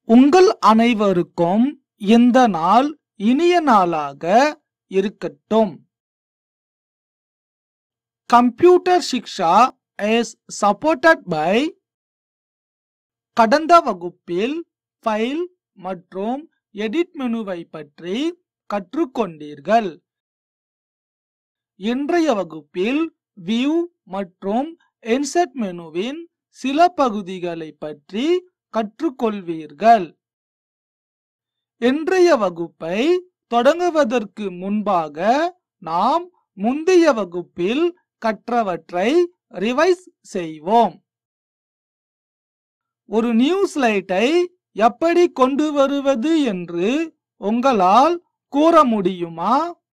உங்கள் அனைவருக்கும் இந்த நாள் இனிய நாளாக இருக்கட்டும் computer Shiksha is supported by கடந்த வகுப்பில் ஃபைல் மற்றும் எடிட் மெனுவை பற்றி கற்றுக்கொண்டீர்கள் இன்றைய வகுப்பில் வியூ மற்றும் இன்செர்ட் மெனுவின் சில பகுதிகளை பற்றி கற்றுக்கொள்வீர்கள் இன்றைய வகுப்பை தொடங்குவதற்கு முன்பாக நாம் முந்தைய வகுப்பில் கற்றவற்றை ரிவைஸ் செய்வோம் ஒரு நியூ ஸ்லைட்டை எப்படி கொண்டு வருவது என்று உங்களால் கூற முடியுமா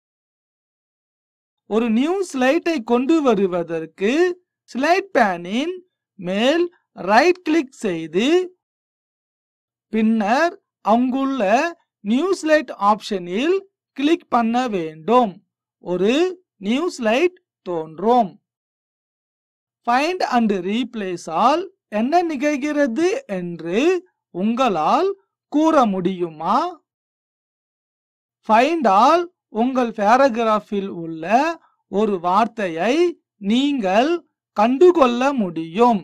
ஒரு நியூ ஸ்லைட்டை கொண்டு வருவதற்கு ஸ்லைட் பேனின் மேல் ரைட் கிளிக் செய்து பின்னர் அங்குள்ள நியூ ஸ்லைட் ஆப்ஷனில் கிளிக் பண்ண வேண்டும் ஒரு நியூ ஸ்லைட் தோன்றும் ஃபைண்ட் அண்ட் ரீப்ளேஸ் ஆல் என்ன நிகழ்கிறது என்று உங்களால் கூற முடியுமா ஃபைண்ட் ஆல் உங்கள் பேராகிராஃபில் உள்ள ஒரு வார்த்தையை நீங்கள் கண்டுகொள்ள முடியும்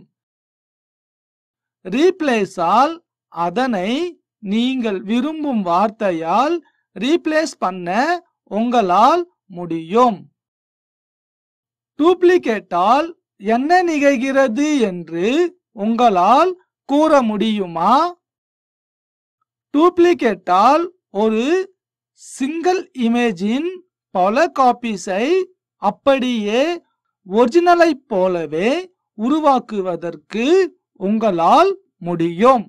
ரீப்ளேஸ் ஆல் அதனை நீங்கள் விரும்பும் வார்த்தையால் ரீப்ளேஸ் பண்ண உங்களால் முடியும் டூப்ளிகேட்டால் என்ன நிகழ்கிறது என்று உங்களால் கூற முடியுமா டூப்ளிகேட்டால் ஒரு சிங்கிள் இமேஜின் பல காப்பீஸை அப்படியே ஒரிஜினலை போலவே உருவாக்குவதற்கு உங்களால் முடியும்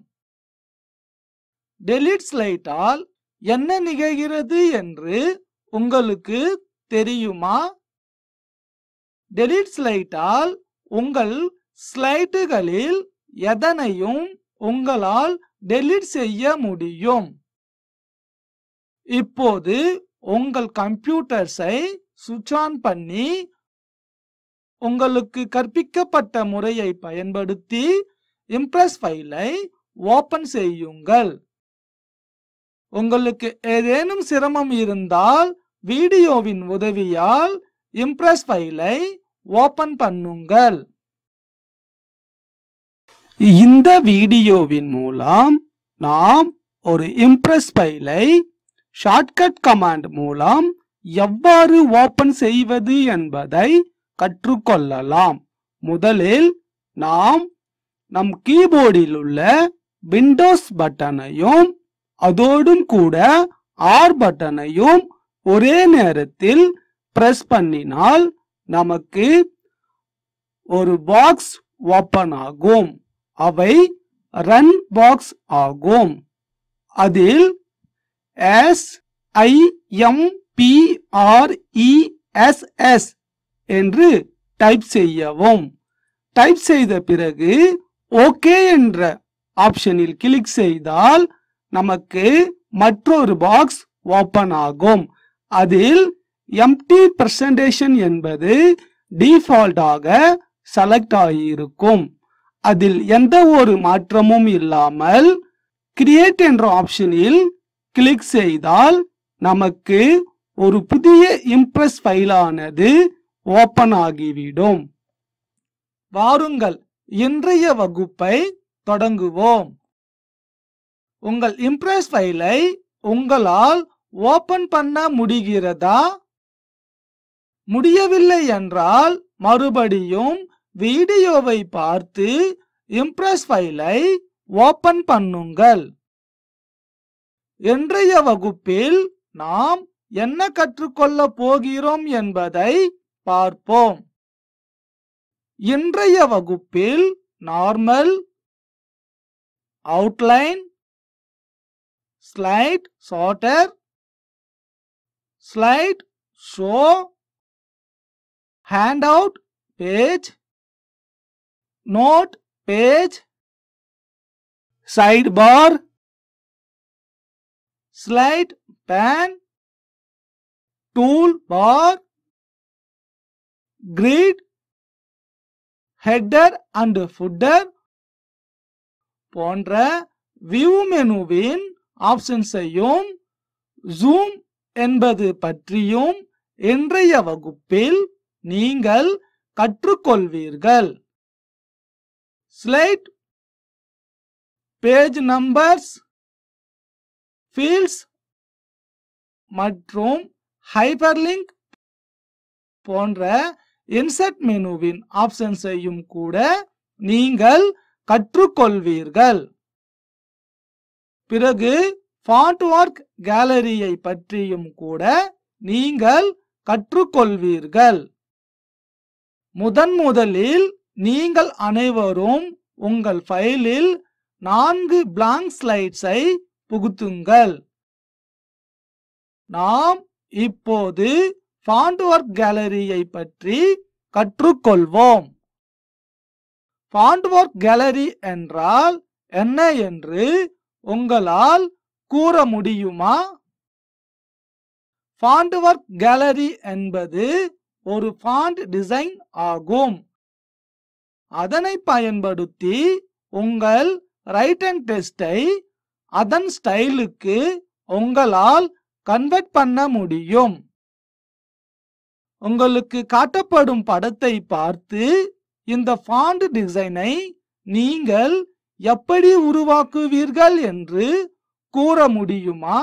டெலிட் ஸ்லைட்டால் என்ன நிகழ்கிறது என்று உங்களுக்கு தெரியுமா டெலிட் ஸ்லைட்டால் உங்கள் ஸ்லைட்டுகளில் எதனையும் உங்களால் டெலிட் செய்ய முடியும் இப்போது உங்கள் கம்ப்யூட்டர்ஸை சுவிட்ச் ஆன் பண்ணி உங்களுக்கு கற்பிக்கப்பட்ட முறையை பயன்படுத்தி இம்ப்ரெஸ் ஃபைலை ஓபன் செய்யுங்கள் உங்களுக்கு ஏதேனும் சிரமம் இருந்தால் வீடியோவின் உதவியால் இம்ப்ரெஸ் ஃபைலை ஓபன் பண்ணுங்கள் இந்த வீடியோவின் மூலம் நாம் ஒரு இம்ப்ரெஸ் ஃபைலை ஷார்ட்கட் கமாண்ட் மூலம் எவ்வாறு ஓபன் செய்வது என்பதை கற்றுக்கொள்ளலாம் முதலில் நாம் நம் கீபோர்டில் உள்ள விண்டோஸ் பட்டனையும் அதோடும் கூட ஆர் பட்டனையும் ஒரே நேரத்தில் பிரஸ் பண்ணினால் நமக்கு ஒரு பாக்ஸ் ஓபன் ஆகும் அவை ரன் பாக்ஸ் ஆகும் அதில் S I M P R E S S என்று டைப் செய்யவும் டைப் செய்த பிறகு ஓகே என்ற ஆப்ஷனில் கிளிக் செய்தால் நமக்கு மற்றொரு பாக்ஸ் ஓபன் ஆகும் அதில் எம்டி பிரசன்டேஷன் என்பது டிஃபால்ட்டாக செலக்ட் ஆகியிருக்கும் அதில் எந்த ஒரு மாற்றமும் இல்லாமல் கிரியேட் என்ற ஆப்ஷனில் கிளிக் செய்தால் நமக்கு ஒரு புதிய இம்ப்ரெஸ் ஃபைலானது ஓபன் ஆகிவிடும் வாருங்கள் இன்றைய வகுப்பை தொடங்குவோம் உங்கள் இம்ப்ரெஸ் ஃபைலை உங்களால் ஓபன் பண்ண முடிகிறதா முடியவில்லை என்றால் மறுபடியும் வீடியோவை பார்த்து இம்ப்ரெஸ் ஃபைலை ஓபன் பண்ணுங்கள் இன்றைய வகுப்பில் நாம் என்ன கற்றுக்கொள்ள போகிறோம் என்பதை பார்ப்போம் இன்றைய வகுப்பில் normal outline slide sorter slide show handout page note page sidebar slide pan toolbar grid header and footer போன்ற வியூ மெனுவின் ஆப்ஷன்ஸையும் ஜூம் என்பது பற்றியும் இன்றைய வகுப்பில் நீங்கள் கற்றுக்கொள்வீர்கள் ஸ்லைட் பேஜ் நம்பர்ஸ் ஃபீல்ட்ஸ் மற்றும் ஹைப்பர்லிங்க் போன்ற இன்சர்ட் மெனுவின் ஆப்ஷன்ஸையும் கூட நீங்கள் கற்றுக்கொள்வீர்கள் பிறகு ஃபாண்ட் ஒர்க் கேலரியை பற்றியும் கூட நீங்கள் கற்றுக்கொள்வீர்கள் முதன் முதலில் நீங்கள் அனைவரும் உங்கள் ஃபைலில் நான்கு பிளாங்க் ஸ்லைட்ஸை புகுத்துங்கள் நாம் இப்போது ஃபாண்ட் ஒர்க் கேலரியை பற்றி கற்றுக்கொள்வோம் ஃபாண்ட் ஒர்க் கேலரி என்றால் என்ன என்று உங்களால் கூற முடியுமா ஃபாண்ட் ஒர்க் கேலரி என்பது ஒரு ஃபாண்ட் டிசைன் ஆகும் அதனை பயன்படுத்தி உங்கள் ரைட் அண்ட் டெஸ்டை அதன் ஸ்டைலுக்கு உங்களால் கன்வெர்ட் பண்ண முடியும் உங்களுக்கு காட்டப்படும் படத்தை பார்த்து இந்த ஃபாண்ட் டிசைனை நீங்கள் எப்படி உருவாக்குவீர்கள் என்று கூற முடியுமா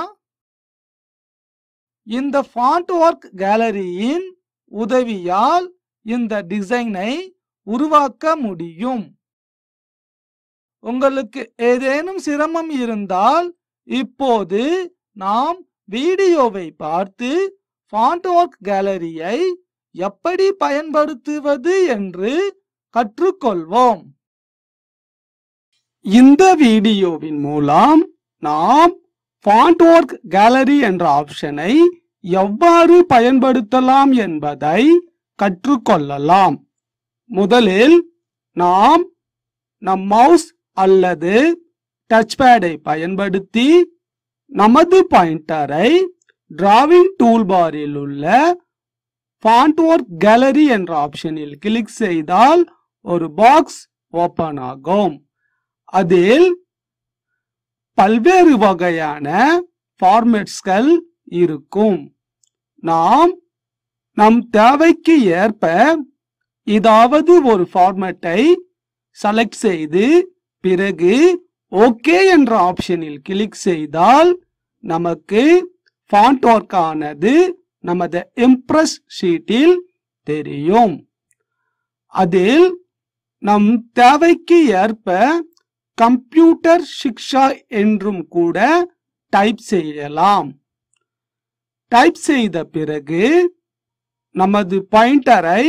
இந்த ஃபாண்ட் ஒர்க் கேலரியின் உதவியால் இந்த டிசைனை உருவாக்க முடியும் உங்களுக்கு ஏதேனும் சிரமம் இருந்தால் இப்போது நாம் வீடியோவை பார்த்து ஃபாண்ட் ஒர்க் கேலரியை எப்படி பயன்படுத்துவது என்று கற்றுக்கொள்வோம் இந்த வீடியோவின் மூலம் நாம் ஃபாண்ட் ஒர்க் கேலரி என்ற ஆப்ஷனை எவ்வாறு பயன்படுத்தலாம் என்பதை கற்றுக்கொள்ளலாம் முதலில் நாம் நம் மவுஸ் அல்லது டச் பேடை பயன்படுத்தி நமது பாயிண்டரை டிராவிங் டூல்பாரில் உள்ள ஃபாண்ட் ஒர்க் கேலரி என்ற ஆப்ஷனில் கிளிக் செய்தால் ஒரு பாக்ஸ் ஓபன் ஆகும் அதில் பல்வேறு வகையான ஃபார்மேட்ஸ்கள் இருக்கும் நாம் நம் தேவைக்கு ஏற்ப ஏதாவது ஒரு ஃபார்மேட்டை செலக்ட் செய்து பிறகு ஓகே என்ற ஆப்ஷனில் கிளிக் செய்தால் நமக்கு ஃபாண்ட் ஒர்க் ஆனது நமது இம்ப்ரெஸ் ஷீட்டில் தெரியும் அதில் நம் தேவைக்கு ஏற்ப கம்ப்யூட்டர் சிக்ஷா என்றும் கூட டைப் செய்யலாம் டைப் செய்த பிறகு நமது பாயிண்டரை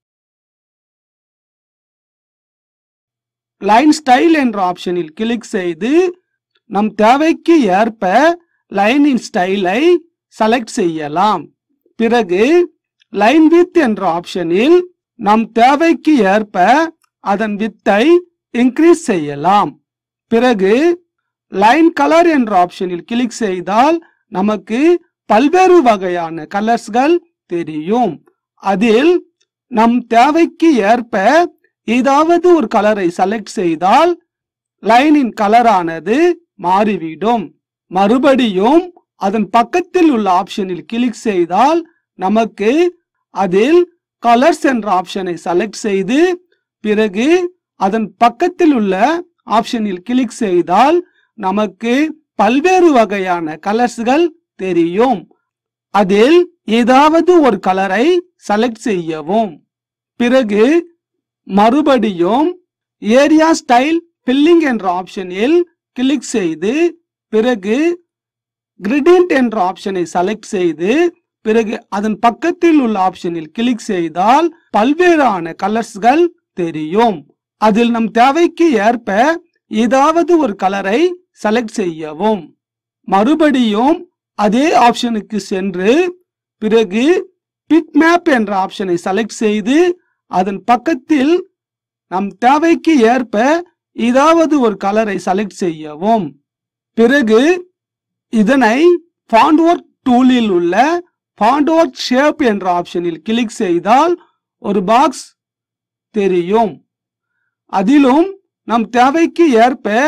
லைன் ஸ்டைல் என்ற ஆப்ஷனில் கிளிக் செய்து நம் தேவைக்கு ஏற்ப லைனின் ஸ்டைலை செலக்ட் செய்யலாம் பிறகு லைன் வித் என்ற ஆப்ஷனில் நம் தேவைக்கு ஏற்ப அதன் வித்தை இன்க்ரீஸ் செய்யலாம் பிறகு லைன் கலர் என்ற ஆப்ஷனில் கிளிக் செய்தால் நமக்கு பல்வேறு வகையான கலர்ஸ்கள் தெரியும் அதில் நம் தேவைக்கு ஏற்ப ஏதாவது ஒரு கலரை செலக்ட் செய்தால் லைனின் கலரானது மாறிவிடும் மறுபடியும் அதன் பக்கத்தில் உள்ள ஆப்ஷனில் கிளிக் செய்தால் நமக்கு அதில் கலர்ஸ் என்ற ஆப்ஷனை செலக்ட் செய்து பிறகு அதன் பக்கத்தில் உள்ள ஆப்ஷனில் கிளிக் செய்தால் நமக்கு பல்வேறு வகையான கலர்ஸ்கள் தெரியும் அதில் ஏதாவது ஒரு கலரை செலக்ட் செய்யவும் பிறகு மறுபடியும் ஏரியா ஸ்டைல் ஃபில்லிங் என்ற ஆப்ஷனில் கிளிக் செய்து பிறகு கிரிடியன்ட் என்ற ஆப்ஷனை செலக்ட் செய்து பிறகு அதன் பக்கத்தில் உள்ள ஆப்ஷனில் கிளிக் செய்தால் பல்வேறான கலர்ஸ்கள் தெரியும் அதில் நம் தேவைக்கு ஏற்ப ஏதாவது ஒரு கலரை செலக்ட் செய்யவும் மறுபடியும் அதே ஆப்ஷனுக்கு சென்று பிறகு பிக் மேப் என்ற ஆப்ஷனை செலக்ட் செய்து அதன் பக்கத்தில் நம் தேவைக்கு ஏற்ப ஏதாவது ஒரு கலரை செலக்ட் செய்யவும் பிறகு இதனை ஃபாண்ட் ஒர்க் டூலில் உள்ள ஃபாண்ட் ஒர்க் ஷேப் என்ற ஆப்ஷனில் கிளிக் செய்தால் ஒரு பாக்ஸ் தெரியும் அதிலும் நம் தேவைக்கு ஏற்ப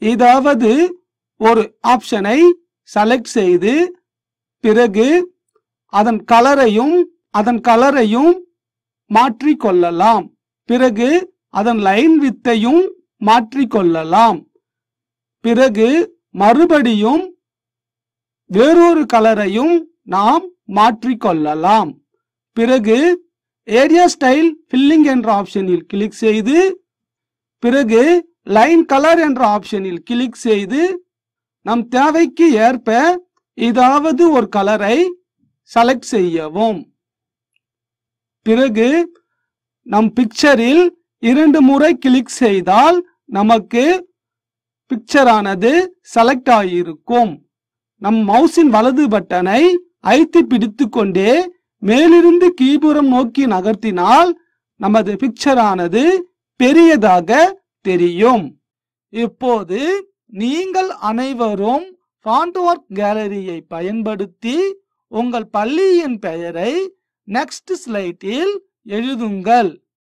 ஏதாவது ஒரு ஆப்ஷனை செலக்ட் செய்து பிறகு அதன் கலரையும் அதன் கலரையும் மாற்றிக் கொள்ளலாம் பிறகு அதன் லைன் வித்தையும் மாற்றிக் கொள்ளலாம் பிறகு மறுபடியும் வேறொரு கலரையும் நாம் மாற்றிக் கொள்ளலாம் பிறகு ஏரியா ஸ்டைல் ஃபில்லிங் என்ற ஆப்ஷனில் கிளிக் செய்து பிறகு லைன் கலர் என்ற ஆப்ஷனில் கிளிக் செய்து நம் தேவைக்கு ஏற்ப ஏதாவது ஒரு கலரை செலக்ட் செய்யவும் பிறகு நம் பிக்சரில் இரண்டு முறை கிளிக் செய்தால் நமக்கு பிக்சரானது செலக்ட் ஆகியிருக்கும் நம் மவுஸின் வலது பட்டனை அழுத்தி பிடித்து கொண்டே மேலிருந்து கீபுறம் நோக்கி நகர்த்தினால் நமது பிக்சரானது பெரியதாக தெரியும் இப்போது நீங்கள் அனைவரும் ஃபாண்ட் ஒர்க் கேலரியை பயன்படுத்தி உங்கள் பள்ளியின் பெயரை நெக்ஸ்ட் ஸ்லைட்டில் எழுதுங்கள்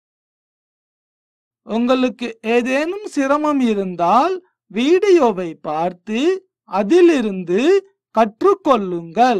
உங்களுக்கு ஏதேனும் சிரமம் இருந்தால் வீடியோவை பார்த்து அதிலிருந்து கற்றுக்கொள்ளுங்கள்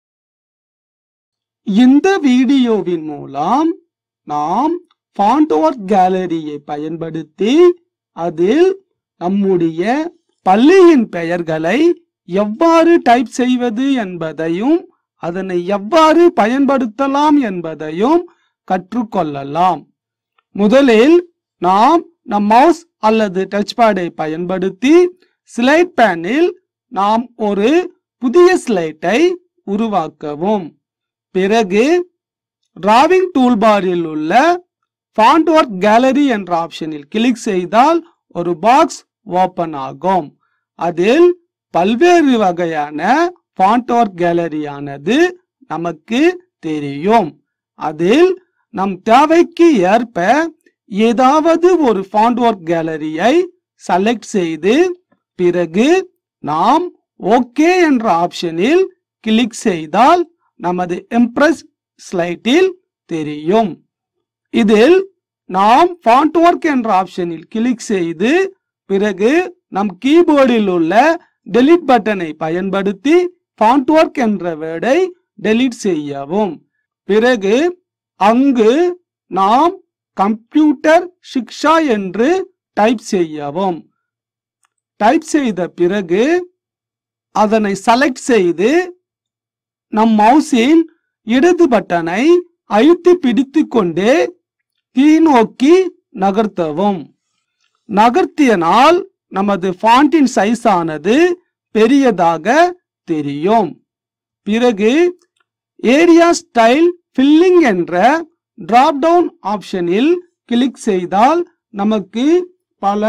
இந்த வீடியோவின் மூலம் நாம் ஃபாண்ட் ஒர்க் கேலரியை பயன்படுத்தி அதில் நம்முடைய பள்ளியின் பெயர்களை எவ்வாறு டைப் செய்வது என்பதையும் அதனை எவ்வாறு பயன்படுத்தலாம் என்பதையும் கற்றுக்கொள்ளலாம் முதலில் நாம் நம் மவுஸ் அல்லது டச் பேடை பயன்படுத்தி ஸ்லைட் பேனில் நாம் ஒரு புதிய ஸ்லைட்டை உருவாக்கவும் பிறகு டிராவிங் டூல்பாரில் உள்ள ஃபாண்ட் ஒர்க் கேலரி என்ற ஆப்ஷனில் கிளிக் செய்தால் ஒரு பாக்ஸ் ஓபன் ஆகும் அதில் பல்வேறு வகையான ஃபாண்ட் ஒர்க் கேலரியானது நமக்கு தெரியும் அதில் நம் தேவைக்கு ஏற்ப ஏதாவது ஒரு ஃபாண்ட் ஒர்க் கேலரியை செலக்ட் செய்து பிறகு நாம் ஓகே என்ற ஆப்ஷனில் கிளிக் செய்தால் நமது இம்ப்ரெஸ் ஸ்லைட்டில் தெரியும் இதில் நாம் ஃபாண்ட் ஒர்க் என்ற ஆப்ஷனில் கிளிக் செய்து பிறகு நம் கீபோர்டில் உள்ள டெலீட் பட்டனை பயன்படுத்தி ஃபாண்ட் ஒர்க் என்ற வேர்டை டெலீட் செய்யவும் பிறகு அங்கு நாம் கம்ப்யூட்டர் சிக்ஷா என்று டைப் செய்யவும் டைப் செய்த பிறகு அதனை செலக்ட் செய்து நம் மவுஸின் இடது பட்டனை அழுத்தி பிடித்து கொண்டே கீழ்நோக்கி நகர்த்தவும் நகர்த்தியனால் நமது ஃபாண்டின் சைஸ் ஆனது பெரியதாக தெரியும் பிறகு ஏரியா ஸ்டைல் ஃபில்லிங் என்ற டிராப் டவுன் ஆப்ஷனில் கிளிக் செய்தால் நமக்கு பல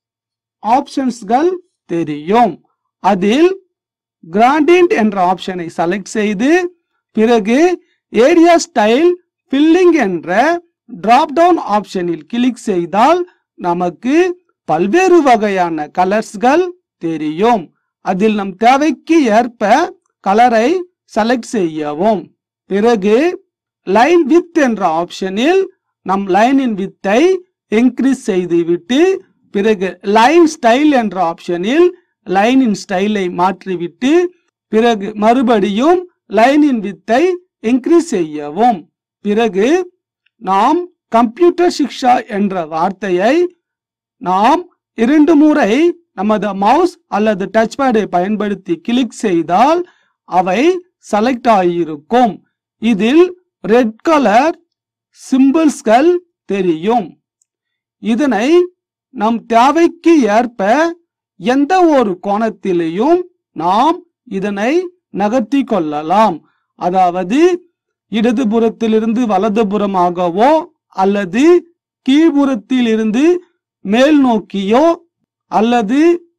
ஆப்ஷன்ஸ்கள் தெரியும் அதில் கிராண்டியன்ட் என்ற ஆப்ஷனை செலக்ட் செய்து பிறகு ஏரியா ஸ்டைல் ஃபில்லிங் என்ற டிராப் டவுன் ஆப்ஷனில் கிளிக் செய்தால் நமக்கு பல்வேறு வகையான கலர்ஸ்கள் தெரியும் அதில் நம் தேவைக்கு ஏற்ப கலரை செலக்ட் செய்யவும் பிறகு லைன் வித் என்ற ஆப்ஷனில் நம் லைனின் வித்தை இன்க்ரீஸ் செய்துவிட்டு பிறகு லைன் ஸ்டைல் என்ற ஆப்ஷனில் லைனின் ஸ்டைலை மாற்றிவிட்டு பிறகு மறுபடியும் லைனின் வித்தை இன்க்ரீஸ் செய்யவும் பிறகு நாம் கம்ப்யூட்டர் சிக்ஷா என்ற வார்த்தையை நாம் இரண்டு முறை நமது மவுஸ் அல்லது டச் பேடை பயன்படுத்தி கிளிக் செய்தால் அவை செலக்ட் ஆகியிருக்கும் இதில் ரெட் கலர் சிம்பிள்ஸ்கள் தெரியும் இதனை நம் தேவைக்கு ஏற்ப எந்த ஒரு கோணத்திலேயும் நாம் இதனை நகர்த்தி கொள்ளலாம் அதாவது இடதுபுறத்திலிருந்து வலதுபுறமாகவோ அல்லது கீழ்புறத்தில் இருந்து மேல் நோக்கியோ அல்லது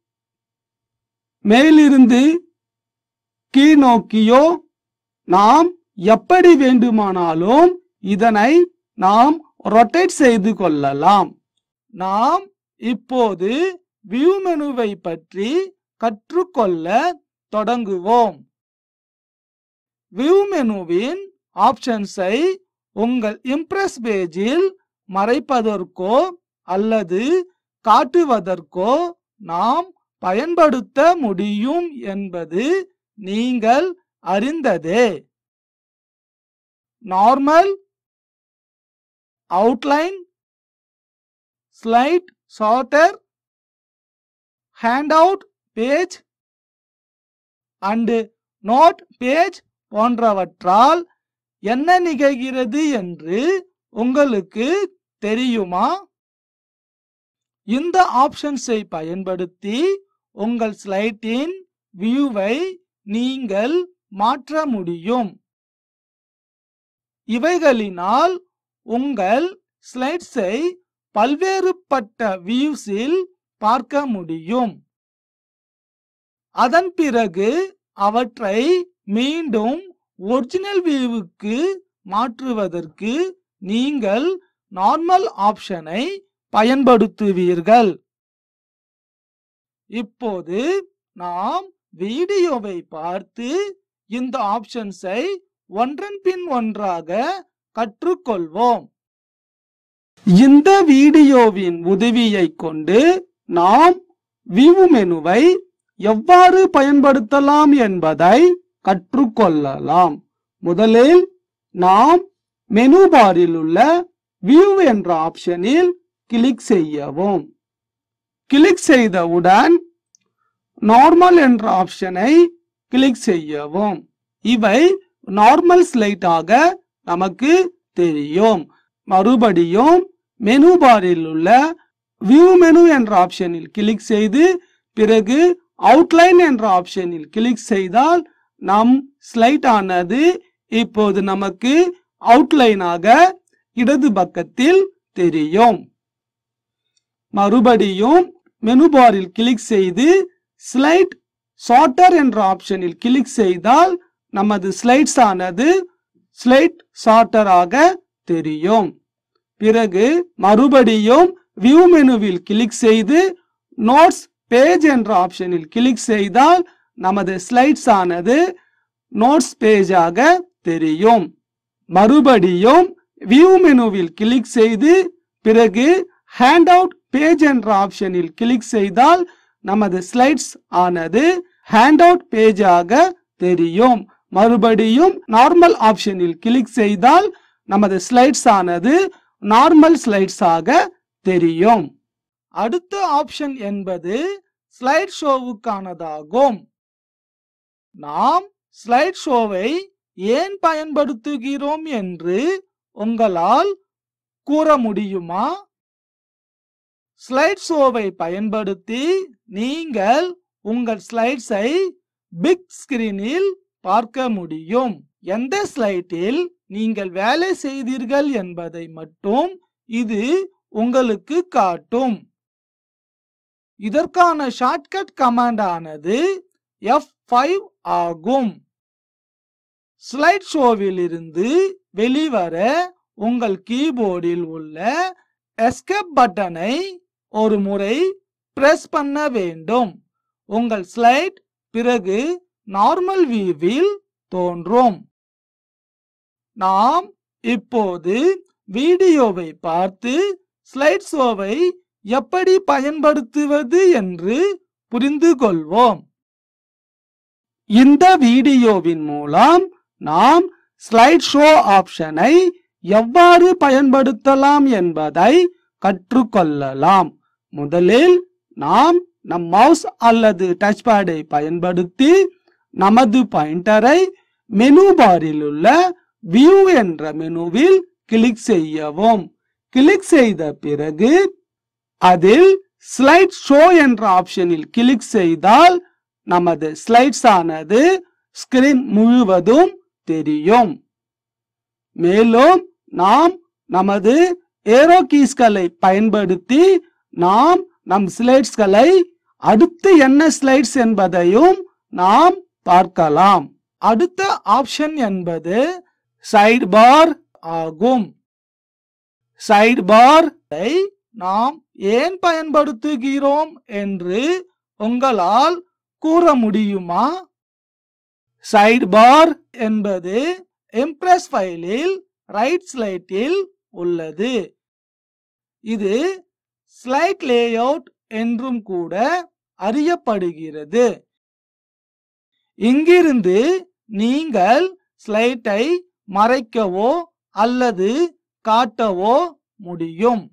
மேலிருந்து கீழ் நோக்கியோ நாம் எப்படி வேண்டுமானாலும் இதனை நாம் ரொட்டேட் செய்து கொள்ளலாம் நாம் இப்போது வியூ மெனுவை பற்றி கற்றுக்கொள்ள தொடங்குவோம் வியூ மெனுவின் ஆப்ஷன்ஸை உங்கள் இம்ப்ரெஸ் பேஜில் மறைப்பதற்கோ அல்லது காட்டுவதற்கோ நாம் பயன்படுத்த முடியும் என்பது நீங்கள் அறிந்ததே normal outline slide sorter handout page and note page போன்றவற்றால் என்ன நிகழ்கிறது என்று உங்களுக்கு தெரியுமா இந்த ஆப்ஷன்ஸை பயன்படுத்தி உங்கள் ஸ்லைட்டின் வியூவை நீங்கள் மாற்ற முடியும் இவைகளினால் உங்கள் ஸ்லைட்ஸை பல்வேறுபட்ட வியூஸில் பார்க்க முடியும் அதன் பிறகு அவற்றை மீண்டும் ஒரிஜினல் வியூவுக்கு மாற்றுவதற்கு நீங்கள் நார்மல் ஆப்ஷனை பயன்படுத்துவீர்கள் இப்போது நாம் வீடியோவை பார்த்து இந்த ஆப்ஷன்ஸை ஒன்றன் பின் ஒன்றாக கற்றுக்கொள்வோம் இந்த வீடியோவின் உதவியை கொண்டு நாம் வியூ மெனுவை எவ்வாறு பயன்படுத்தலாம் என்பதை கற்றுக்கொள்ளலாம் முதலில் நாம் மெனு பாரில் உள்ள வியூ என்ற ஆப்ஷனில் கிளிக் செய்யவும் கிளிக் செய்தவுடன் நார்மல் என்ற ஆப்ஷனை கிளிக் செய்யவும் இவை நார்மல் ஸ்லைட்டாக நமக்கு தெரியும் மறுபடியும் மெனு பாரில் உள்ள வியூ மெனு என்ற ஆப்ஷனில் கிளிக் செய்து பிறகு அவுட்லைன் என்ற ஆப்ஷனில் கிளிக் செய்தால் நம் ஸ்லைட் ஆனது இப்போது நமக்கு அவுட்லைனாக இடது பக்கத்தில் தெரியும் மறுபடியும் மெனு பாரில் கிளிக் செய்து ஸ்லைட் சார்ட்டர் என்ற ஆப்ஷனில் கிளிக் செய்தால் நமது ஸ்லைட்ஸ் ஆனது ஸ்லைட் சார்ட்டராக தெரியும் பிறகு மறுபடியும் வியூ மெனுவில் கிளிக் செய்து நோட்ஸ் பேஜ் என்ற ஆப்ஷனில் கிளிக் செய்தால் நமது ஸ்லைட்ஸ் ஆனது நோட்ஸ் பேஜாக தெரியும் மறுபடியும் வியூ மெனுவில் கிளிக் செய்து பிறகு ஹேண்ட் அவுட் பேஜ் என்ற ஆப்ஷனில் கிளிக் செய்தால் நமது ஸ்லைட்ஸ் ஆனது ஹேண்ட் அவுட் பேஜாக தெரியும் மறுபடியும் நார்மல் ஆப்ஷனில் கிளிக் செய்தால் நமது ஸ்லைட்ஸ் ஆனது நார்மல் ஸ்லைட்ஸ் ஆக தெரியும் அடுத்த ஆப்ஷன் என்பது ஸ்லைட் ஷோவுக்கானதாகும் நாம் ஸ்லைட் ஷோவை ஏன் பயன்படுத்துகிறோம் என்று உங்களால் கூற முடியுமா ஸ்லைட் ஷோவை பயன்படுத்தி நீங்கள் உங்கள் ஸ்லைட்ஸை பிக் ஸ்கிரீனில் பார்க்க முடியும் எந்த ஸ்லைட்டில் நீங்கள் வேலை செய்தீர்கள் என்பதை மட்டும் இது உங்களுக்கு காட்டும் இதற்கான ஷார்ட்கட் கமாண்ட் ஆனது F5 ஆகும் ஸ்லைட் ஷோவில் இருந்து வெளிவர உங்கள் கீபோர்டில் உள்ள எஸ்கேப் பட்டனை ஒரு முறை பிரஸ் பண்ண வேண்டும் உங்கள் ஸ்லைட் பிறகு நார்மல் வியூவில் தோன்றும் நாம் இப்போது வீடியோவை பார்த்து ஸ்லைட் ஷோவை எப்படி பயன்படுத்துவது என்று புரிந்து கொள்வோம் இந்த வீடியோவின் மூலம் நாம் ஸ்லைட் ஷோ ஆப்ஷனை எவ்வாறு பயன்படுத்தலாம் என்பதை கற்றுக்கொள்ளலாம் முதலில் நாம் நம் மவுஸ் அல்லது டச் பேடை பயன்படுத்தி நமது பாயிண்டரை மெனு பாரில் உள்ள வியூ என்ற மெனுவில் கிளிக் செய்யவும் கிளிக் செய்த பிறகு அதில் ஸ்லைட் ஷோ என்ற ஆப்ஷனில் கிளிக் செய்தால் நமது ஸ்லைட்ஸ் ஆனது ஸ்கிரீன் முழுவதும் தெரியும் மேலும் நாம் நமது ஏரோ கீஸ்களை பயன்படுத்தி நாம் நம் ஸ்லைட்ஸ்களை அடுத்து என்ன ஸ்லைட்ஸ் என்பதையும் நாம் பார்க்கலாம் அடுத்த ஆப்ஷன் என்பது சைடு பார் ஆகும் சைடு பார் நாம் ஏன் பயன்படுத்துகிறோம் என்று உங்களால் கூற முடியுமா சைடு பார் என்பது இம்ப்ரெஸ் ஃபைலில் ரைட் ஸ்லைட்டில் உள்ளது இது ஸ்லைட் லேஅவுட் என்றும் கூட அறியப்படுகிறது இங்கிருந்து நீங்கள் ஸ்லைட்டை மறைக்கவோ அல்லது காட்டவோ முடியும்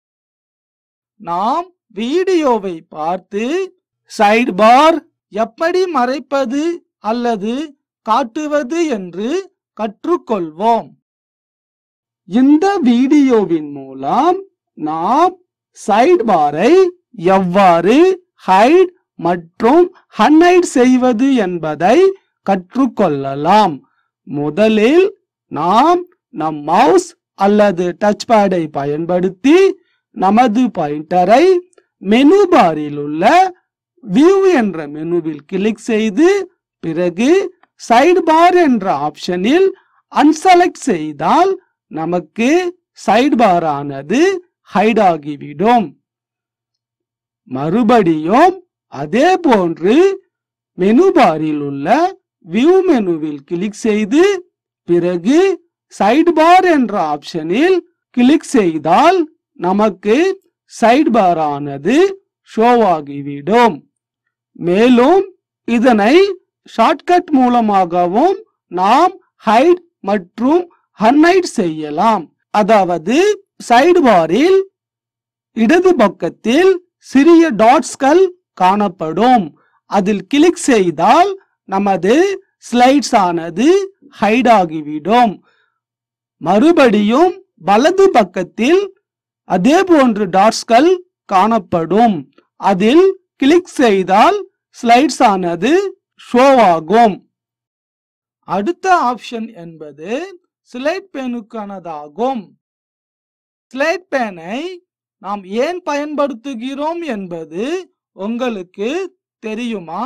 நாம் வீடியோவை பார்த்து சைடு பார் எப்படி மறைப்பது அல்லது காட்டுவது என்று கற்றுக்கொள்வோம் இந்த வீடியோவின் மூலம் நாம் சைடு பாரை எவ்வாறு ஹைட் மற்றும் ஹன்னைட் செய்வது என்பதை கற்றுக்கொள்ளலாம் முதலில் நாம் நம் மவுஸ் அல்லது டச் பேடை பயன்படுத்தி நமது பாயிண்டரை மெனு பாரில் உள்ள வியூ என்ற மெனுவில் கிளிக் செய்து பிறகு சைடு பார் என்ற ஆப்ஷனில் அன்செலக்ட் செய்தால் நமக்கு சைடு பார் ஆனது ஹைட் ஆகிவிடும் மறுபடியும் அதே போன்று மெனு பாரில் உள்ள வியூ மெனுவில் கிளிக் செய்து பிறகு சைடு பார் என்ற ஆப்ஷனில் கிளிக் செய்தால் நமக்கு சைடு பார் ஆனது ஷோவாகிவிடும் மேலும் இதனை ஷார்ட்கட் மூலமாகவும் நாம் ஹைட் மற்றும் ஹன்னைட் செய்யலாம் அதாவது சைடு பாரில் இடது பக்கத்தில் சிறிய டாட்ஸ்கள் காணப்படும் அதில் கிளிக் செய்தால் நமது ஸ்லைட்ஸ் ஆனது ஹைட் ஆகிவிடும் மறுபடியும் வலது பக்கத்தில் அதே போன்று டாட்ஸ்கள் காணப்படும் அதில் கிளிக் செய்தால் ஸ்லைட்ஸ் ஆனது ஷோ ஆகும் அடுத்த ஆப்ஷன் என்பது ஸ்லைட் பேனுக்கானதாகும் ஸ்லைட் பேனை நாம் ஏன் பயன்படுத்துகிறோம் என்பது உங்களுக்கு தெரியுமா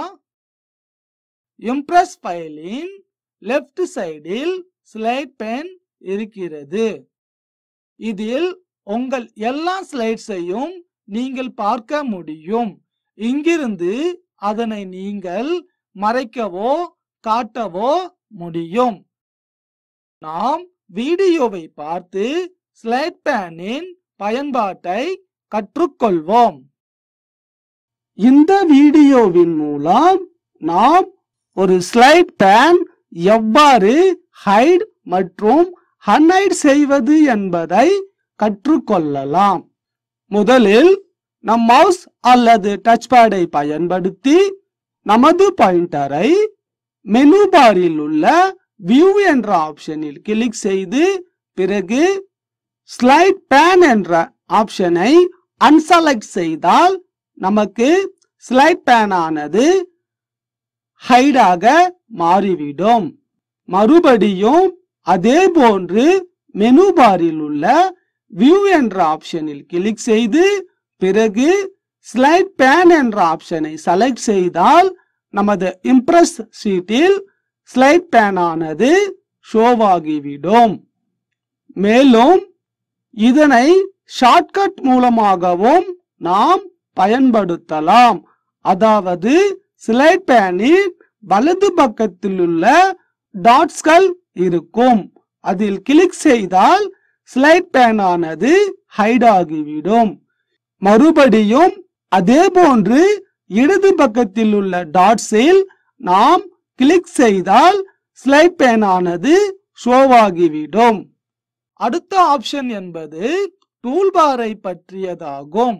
இம்ப்ரெஸ் ஃபைலின் லெஃப்ட் சைடில் ஸ்லைட் பேன் இருக்கிறது இதில் உங்கள் எல்லா ஸ்லைட்ஸையும் நீங்கள் பார்க்க முடியும் இங்கிருந்து அதனை நீங்கள் மறைக்கவோ காட்டவோ முடியும் நாம் வீடியோவை பார்த்து ஸ்லைட் பேனின் பயன்பாட்டை கற்றுக்கொள்வோம் இந்த வீடியோவின் மூலம் நாம் ஒரு ஸ்லைட் பேன் எவ்வாறு ஹைட் மற்றும் ஹன்னைட் செய்வது என்பதை கற்றுக்கொள்ளலாம் முதலில் நம் மவுஸ் அல்லது டச் பேடை பயன்படுத்தி நமது பாயிண்டரை மெனு பாரில் உள்ள வியூ என்ற ஆப்ஷனில் கிளிக் செய்து பிறகு ஸ்லைட் பேன் என்ற ஆப்ஷனை அன்செலக்ட் செய்தால் நமக்கு ஸ்லைட் பேன் ஆனது ஹைடாக மாறிவிடும் மறுபடியும் அதே போன்று மெனு பாரில் உள்ள வியூ என்ற ஆப்ஷனில் கிளிக் செய்து பிறகு ஸ்லைட் பேன் என்ற ஆப்ஷனை செலக்ட் செய்தால் நமது இம்ப்ரெஸ் ஷீட்டில் ஸ்லைட் பேன் ஆனது ஷோவாகிவிடும் மேலும் இதனை ஷார்ட்கட் மூலமாகவும் நாம் பயன்படுத்தலாம் அதாவது ஸ்லைட் பேனில் வலது பக்கத்தில் உள்ள டாட்ஸ்கள் இருக்கும் அதில் கிளிக் செய்தால் ஸ்லைட் பேன் ஆனது ஹைட் ஆகிவிடும் மறுபடியும் அதே போன்று இடது பக்கத்தில் உள்ள டாட்ஸில் நாம் கிளிக் செய்தால் ஸ்லைட் பேன் ஆனது ஷோவாகிவிடும் அடுத்த ஆப்ஷன் என்பது டூல்பாரை பற்றியதாகும்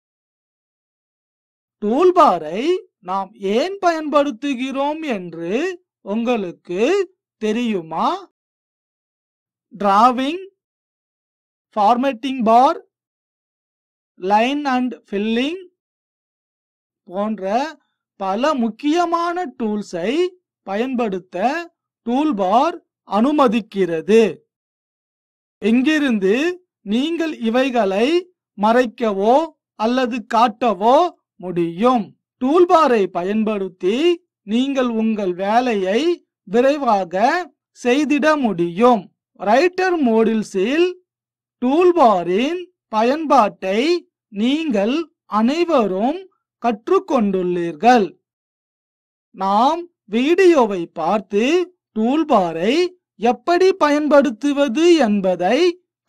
டூல்பாரை நாம் ஏன் பயன்படுத்துகிறோம் என்று உங்களுக்கு தெரியுமா drawing formatting bar line and filling போன்ற பல முக்கியமான டூல்ஸை பயன்படுத்த டூல்பார் அனுமதிக்கிறது இங்கிருந்து நீங்கள் இவைகளை மறைக்கவோ அல்லது காட்டவோ முடியும் டூல்பாரை பயன்படுத்தி நீங்கள் உங்கள் வேலையை விரைவாக செய்திட முடியும் ரைட்டர் மோடில்ஸில் டூல்பாரின் பயன்பாட்டை நீங்கள் அனைவரும் கற்றுக்கொண்டுள்ளீர்கள் நாம் வீடியோவை பார்த்து டூல்பாரை எப்படி பயன்படுத்துவது என்பதை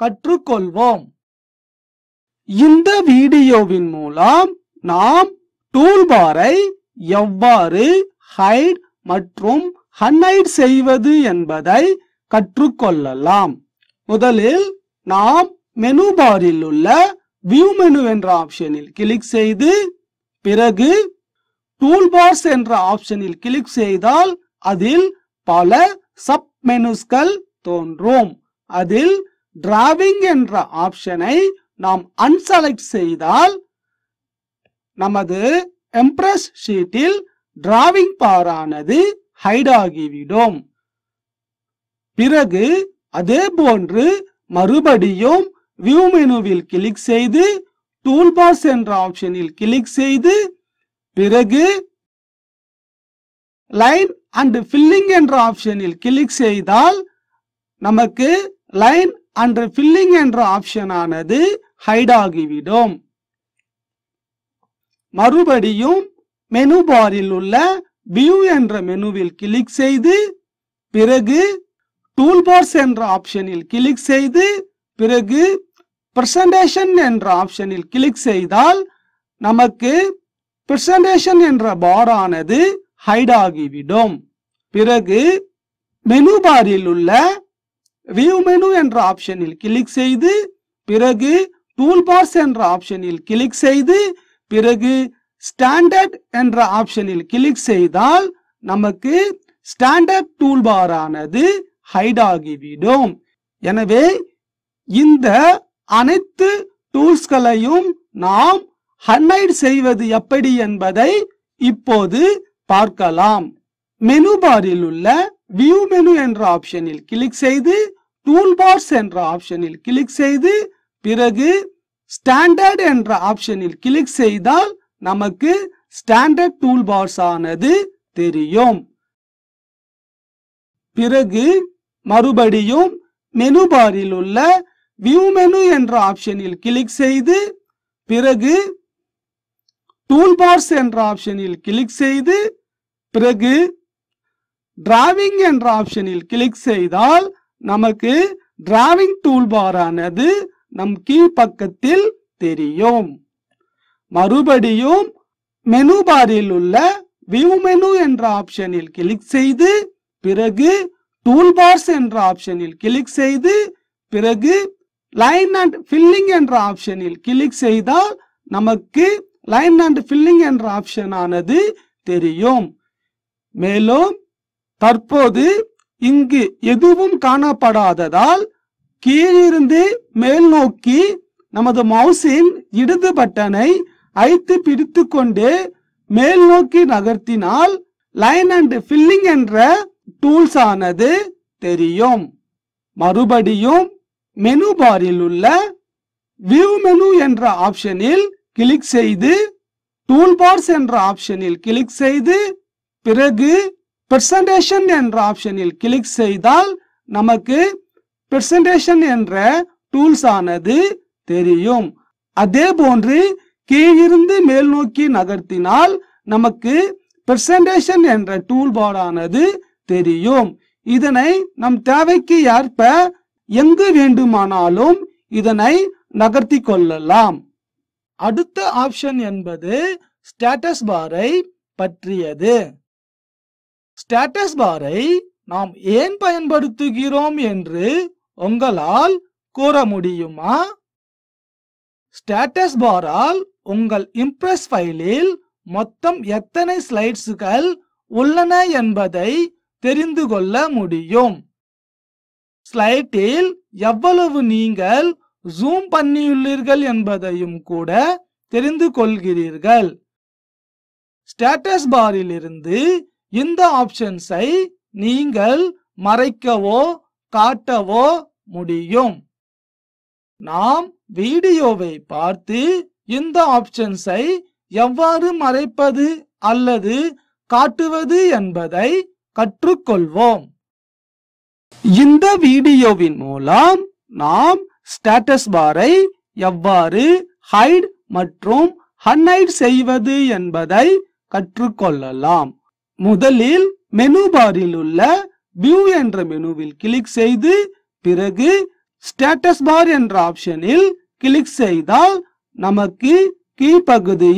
கற்றுக்கொள்வோம் இந்த வீடியோவின் மூலம் நாம் டூல் பாரை எவ்வாறு ஹைட் மற்றும் ஹன்னைட் செய்வது என்பதை கற்றுக்கொள்ளலாம் முதலில் நாம் மெனு பாரில் உள்ள வியூ மெனு என்ற ஆப்ஷனில் கிளிக் செய்து பிறகு டூல் பார்ஸ் என்ற ஆப்ஷனில் கிளிக் செய்தால் அதில் பல சப் மெனுஸ்கள் தோன்றும் அதில் டிராவிங் என்ற ஆப்ஷனை நாம் அன்செலக்ட் செய்தால் நமது எம்ப்ரஸ் ஷீட்டில் டிராவிங் பாரானது ஹைட் ஆகிவிடும் பிறகு அதே போன்று மறுபடியும் வியூ மெனுவில் கிளிக் செய்து டூல் பார்ஸ் என்ற ஆப்ஷனில் கிளிக் செய்து பிறகு லைன் அண்ட் ஃபில்லிங் என்ற ஆப்ஷனில் கிளிக் செய்தால் நமக்கு லைன் அண்ட் ஃபில்லிங் என்ற ஆப்ஷன் ஆனது ஹைட் ஆகிவிடும் மறுபடியும் மெனு பாரில் உள்ள வியூ என்ற மெனுவில் கிளிக் செய்து பிறகு டூல் பார்ஸ் என்ற ஆப்ஷனில் கிளிக் செய்து பிறகு பிரசன்டேஷன் என்ற ஆப்ஷனில் கிளிக் செய்தால் நமக்கு பிரசன்டேஷன் என்ற பார் ஆனது ஹைட் ஆகிவிடும் பிறகு மெனு பாரில் உள்ள வியூ மெனு என்ற ஆப்ஷனில் கிளிக் செய்து பிறகு டூல் பார்ஸ் என்ற ஆப்ஷனில் கிளிக் செய்து பிறகு ஸ்டாண்டர்ட் என்ற ஆப்ஷனில் கிளிக் செய்தால் நமக்கு ஸ்டாண்டர்ட் டூல் பார் ஆனது ஹைட் ஆகிவிடும் எனவே இந்த அனைத்து டூல்ஸ்களையும் நாம் ஹன்னைட் செய்வது எப்படி என்பதை இப்போது பார்க்கலாம் மெனு பாரில் உள்ள வியூ மெனு என்ற ஆப்ஷனில் கிளிக் செய்து டூல் பார்ஸ் என்ற ஆப்ஷனில் கிளிக் செய்து பிறகு ஸ்டாண்டர்ட் என்ற ஆப்ஷனில் கிளிக் செய்தால் நமக்கு ஸ்டாண்டர்ட் டூல் பார்ஸ் ஆனது தெரியும் பிறகு மறுபடியும் மெனு பாரில் உள்ள வியூ மெனு என்ற ஆப்ஷனில் கிளிக் செய்து பிறகு டூல் பார்ஸ் என்ற ஆப்ஷனில் கிளிக் செய்து பிறகு டிராவிங் என்ற ஆப்ஷனில் கிளிக் செய்தால் நமக்கு டிராவிங் டூல் பாரானது நம் கீழ் பக்கத்தில் தெரியும் மறுபடியும் மெனு பாரில் உள்ள வியூ மெனு என்ற ஆப்ஷனில் கிளிக் செய்து பிறகு டூல் பார்ஸ் என்ற ஆப்ஷனில் கிளிக் செய்து பிறகு லைன் அண்ட் ஃபில்லிங் என்ற ஆப்ஷனில் கிளிக் செய்தால் நமக்கு லைன் அண்ட் ஃபில்லிங் என்ற ஆப்ஷன் ஆனது தெரியும் மேலும் தற்போது இங்கு எதுவும் காணப்படாததால் கீழிருந்து மேல் நோக்கி நமது மவுஸின் இடது பட்டனை அழுத்தி பிடித்து கொண்டு மேல் நோக்கி நகர்த்தினால் லைன் அண்ட் ஃபில்லிங் என்ற டூல்ஸ் ஆனது தெரியும் மறுபடியும் மெனு பாரில் உள்ள வியூ மெனு என்ற ஆப்ஷனில் கிளிக் செய்து டூல் பார்ஸ் என்ற ஆப்ஷனில் கிளிக் செய்து பிறகு பிரசன்டேஷன் என்ற ஆப்ஷனில் கிளிக் செய்தால் நமக்கு பிரசன்டேஷன் என்ற டூல்ஸ் ஆனது தெரியும் அதே போன்று கீழிருந்து மேல் நோக்கி நகர்த்தினால் நமக்கு பிரசன்டேஷன் என்ற டூல் ஆனது தெரியும் இதனை நம் தேவைக்கு ஏற்ப எங்கு வேண்டுமானாலும் இதனை நகர்த்தி கொள்ளலாம் அடுத்த ஆப்ஷன் என்பது ஸ்டேட்டஸ் பாரை பற்றியது ஸ்டேட்டஸ் பாரை நாம் ஏன் பயன்படுத்துகிறோம் என்று உங்களால் கூற முடியுமா ஸ்டேட்டஸ் பாரால் உங்கள் இம்ப்ரெஸ் ஃபைலில் மொத்தம் எத்தனை ஸ்லைட்ஸ்கள் உள்ளன என்பதை தெரிந்து கொள்ள முடியும் ஸ்லைட்டில் எவ்வளவு நீங்கள் ஜூம் பண்ணியுள்ளீர்கள் என்பதையும் கூட தெரிந்து கொள்கிறீர்கள் ஸ்டேட்டஸ் பாரில் இருந்து இந்த ஆப்ஷன்ஸை நீங்கள் மறைக்கவோ காட்டவோ முடியும் நாம் வீடியோவை பார்த்து இந்த ஆப்ஷன்ஸை எவ்வாறு மறைப்பது அல்லது காட்டுவது என்பதை கற்றுக்கொள்வோம் இந்த வீடியோவின் மூலம் நாம் ஸ்டேட்டஸ் பாரை எவ்வாறு ஹைட் மற்றும் ஹன்ஹைட் செய்வது என்பதை கற்றுக்கொள்ளலாம் முதலில் மெனு பாரில் உள்ள வியூ என்ற மெனுவில் கிளிக் செய்து பிறகு ஸ்டேட்டஸ் பார் என்ற ஆப்ஷனில் கிளிக் செய்தால் நமக்கு கீழ்ப்பகுதியில்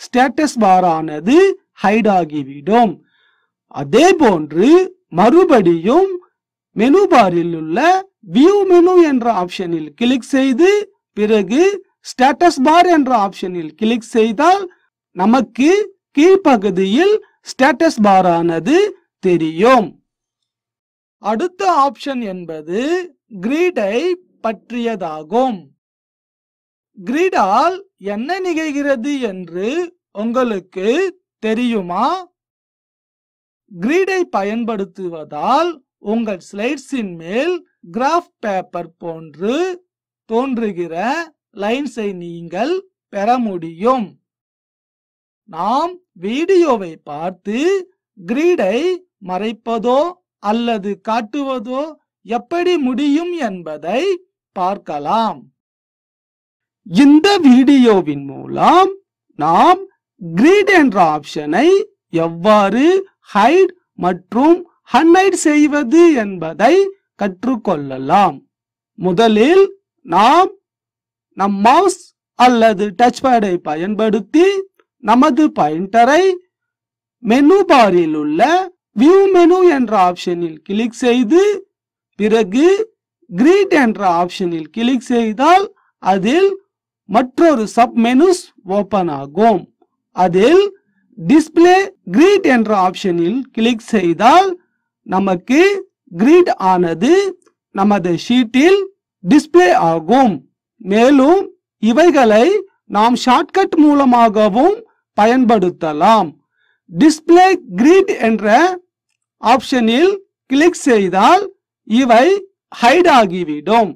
ஸ்டேட்டஸ் பார் ஆனது ஹைட் ஆகிவிடும் அதே போன்று மறுபடியும் மெனு பாரில் உள்ள வியூ மெனு என்ற ஆப்ஷனில் கிளிக் செய்து பிறகு ஸ்டேட்டஸ் பார் என்ற ஆப்ஷனில் கிளிக் செய்தால் நமக்கு கீழ்ப்பகுதியில் ஸ்டேட்டஸ் பார் ஆனது தெரியும் அடுத்த ஆப்ஷன் என்பது கிரீடை பற்றியதாகும் கிரீடால் என்ன நிகழ்கிறது என்று உங்களுக்கு தெரியுமா கிரீடை பயன்படுத்துவதால் உங்கள் ஸ்லைட்ஸின் மேல் கிராஃப் பேப்பர் போன்று தோன்றுகிற லைன்ஸை நீங்கள் பெற முடியும் நாம் வீடியோவை பார்த்து கிரீடை மறைப்பதோ அல்லது காட்டுவதோ எப்படி முடியும் என்பதை பார்க்கலாம் இந்த வீடியோவின் மூலம் நாம் கிரிட் என்ற ஆப்ஷனை எவ்வாறு ஹைட் மற்றும் ஹன்னைட் செய்வது என்பதை கற்றுக்கொள்ளலாம் முதலில் நாம் நம் மவுஸ் அல்லது டச் பேடை பயன்படுத்தி நமது பாயிண்டரை மெனு பாரில் உள்ள வியூ மெனு என்ற ஆப்ஷனில் கிளிக் செய்து பிறகு கிரீட் என்ற ஆப்ஷனில் கிளிக் செய்தால் அதில் மற்றொரு சப் மெனுஸ் ஓபன் ஆகும் அதில் டிஸ்ப்ளே கிரீட் என்ற ஆப்ஷனில் கிளிக் செய்தால் நமக்கு கிரீட் ஆனது நமது ஷீட்டில் டிஸ்ப்ளே ஆகும் மேலும் இவைகளை நாம் ஷார்ட்கட் மூலமாகவும் பயன்படுத்தலாம் டிஸ்ப்ளே கிரிட் என்ற ஆப்ஷனில் கிளிக் செய்தால் இவை ஹைட் ஆகிவிடும்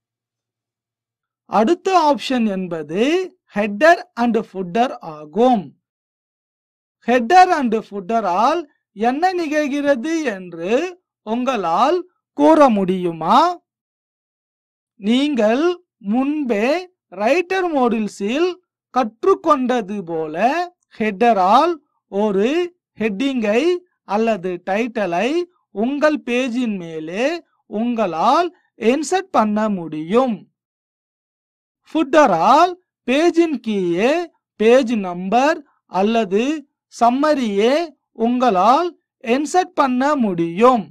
அடுத்த ஆப்ஷன் என்பது ஹெட்டர் அண்ட் ஃபுட்டர் ஆகும் ஹெட்டர் அண்ட் ஃபுட்டரால் என்ன நிகழ்கிறது என்று உங்களால் கூற முடியுமா நீங்கள் முன்பே ரைட்டர் மோடில்ஸில் கற்றுக்கொண்டது போல ஹெட்டரால் ஒரு ஹெட்டிங்கை அல்லது டைட்டலை உங்கள் பேஜின் மேலே உங்களால் இன்சர்ட் பண்ண முடியும் ஃபுட்டரால் பேஜின் கீழே பேஜ் நம்பர் அல்லது சம்மரியே உங்களால் இன்சர்ட் பண்ண முடியும்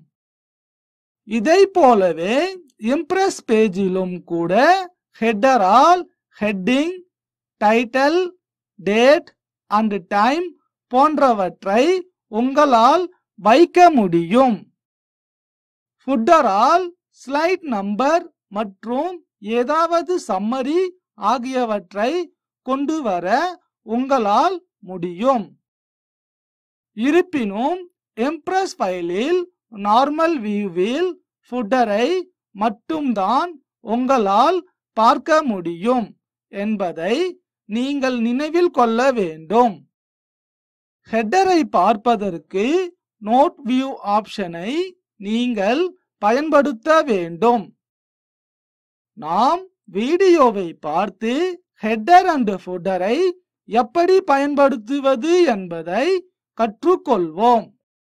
இதை போலவே இம்ப்ரெஸ் பேஜிலும் கூட ஹெட்டரால் heading title date and time போன்றவற்றை உங்களால் வைக்க முடியும் ஃபுட்டரால் ஸ்லைட் நம்பர் மற்றும் ஏதாவது சம்மரி ஆகியவற்றை கொண்டு வர உங்களால் முடியும் இருப்பினும் இம்ப்ரெஸ் ஃபைலில் நார்மல் வியூவில் ஃபுட்டரை மட்டும்தான் உங்களால் பார்க்க முடியும் என்பதை நீங்கள் நினைவில் கொள்ள வேண்டும் ஹெட்டரை பார்ப்பதற்கு நோட் வியூ ஆப்ஷனை நீங்கள் பயன்படுத்த வேண்டும் நாம் வீடியோவை பார்த்து ஹெட்டர் அண்ட் ஃபுட்டரை எப்படி பயன்படுத்துவது என்பதை கற்றுக்கொள்வோம்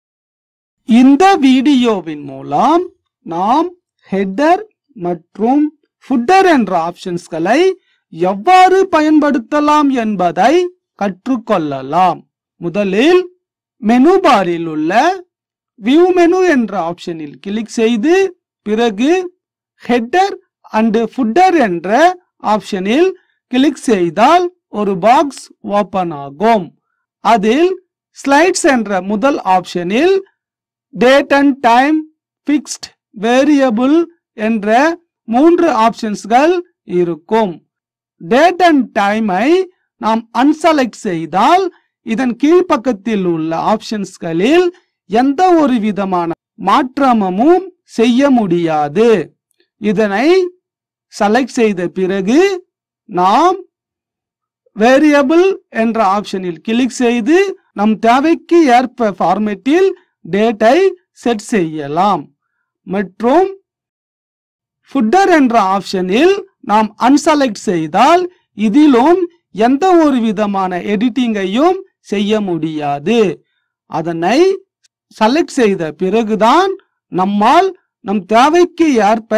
இந்த வீடியோவின் மூலம் நாம் ஹெட்டர் மற்றும் ஃபுட்டர் என்ற ஆப்ஷன்ஸ்களை எவ்வாறு பயன்படுத்தலாம் என்பதை கற்றுக்கொள்ளலாம் முதலில் மெனு பாரில் உள்ள வியூ மெனு என்ற ஆப்ஷனில் கிளிக் செய்து பிறகு ஹெட்டர் அண்ட் ஃபுட்டர் என்ற ஆப்ஷனில் கிளிக் செய்தால் ஒரு பாக்ஸ் ஓபன் ஆகும் அதில் ஸ்லைட்ஸ் என்ற முதல் ஆப்ஷனில் date and time fixed variable என்ற மூன்று ஆப்ஷன்ஸ்கள் இருக்கும் டேட் அண்ட் டைமை நாம் அன்செலக்ட் செய்தால் இதன் கீழ்ப்பக்கத்தில் உள்ள ஆப்ஷன்ஸ்களில் எந்த ஒரு விதமான மாற்றமும் செய்ய முடியாது இதனை செலக்ட் செய்த பிறகு நாம் வேரியபிள் என்ற ஆப்ஷனில் கிளிக் செய்து நம் தேவைக்கு ஏற்ப ஃபார்மேட்டில் டேட்டை செட் செய்யலாம் மற்றும் ஃபுட்டர் என்ற ஆப்ஷனில் நாம் அன்செலக்ட் செய்தால் இதிலும் எந்த ஒரு விதமான எடிட்டிங்கையும் செய்ய முடியாது அதனை செலக்ட் செய்த பிறகுதான் நம்மால் நம் தேவைக்கு ஏற்ப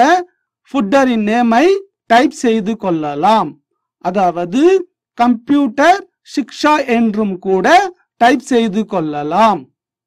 ஃபுட்டரின் நேமை டைப் செய்து கொள்ளலாம் அதாவது கம்ப்யூட்டர் சிக்ஷா என்றும் கூட டைப் செய்து கொள்ளலாம்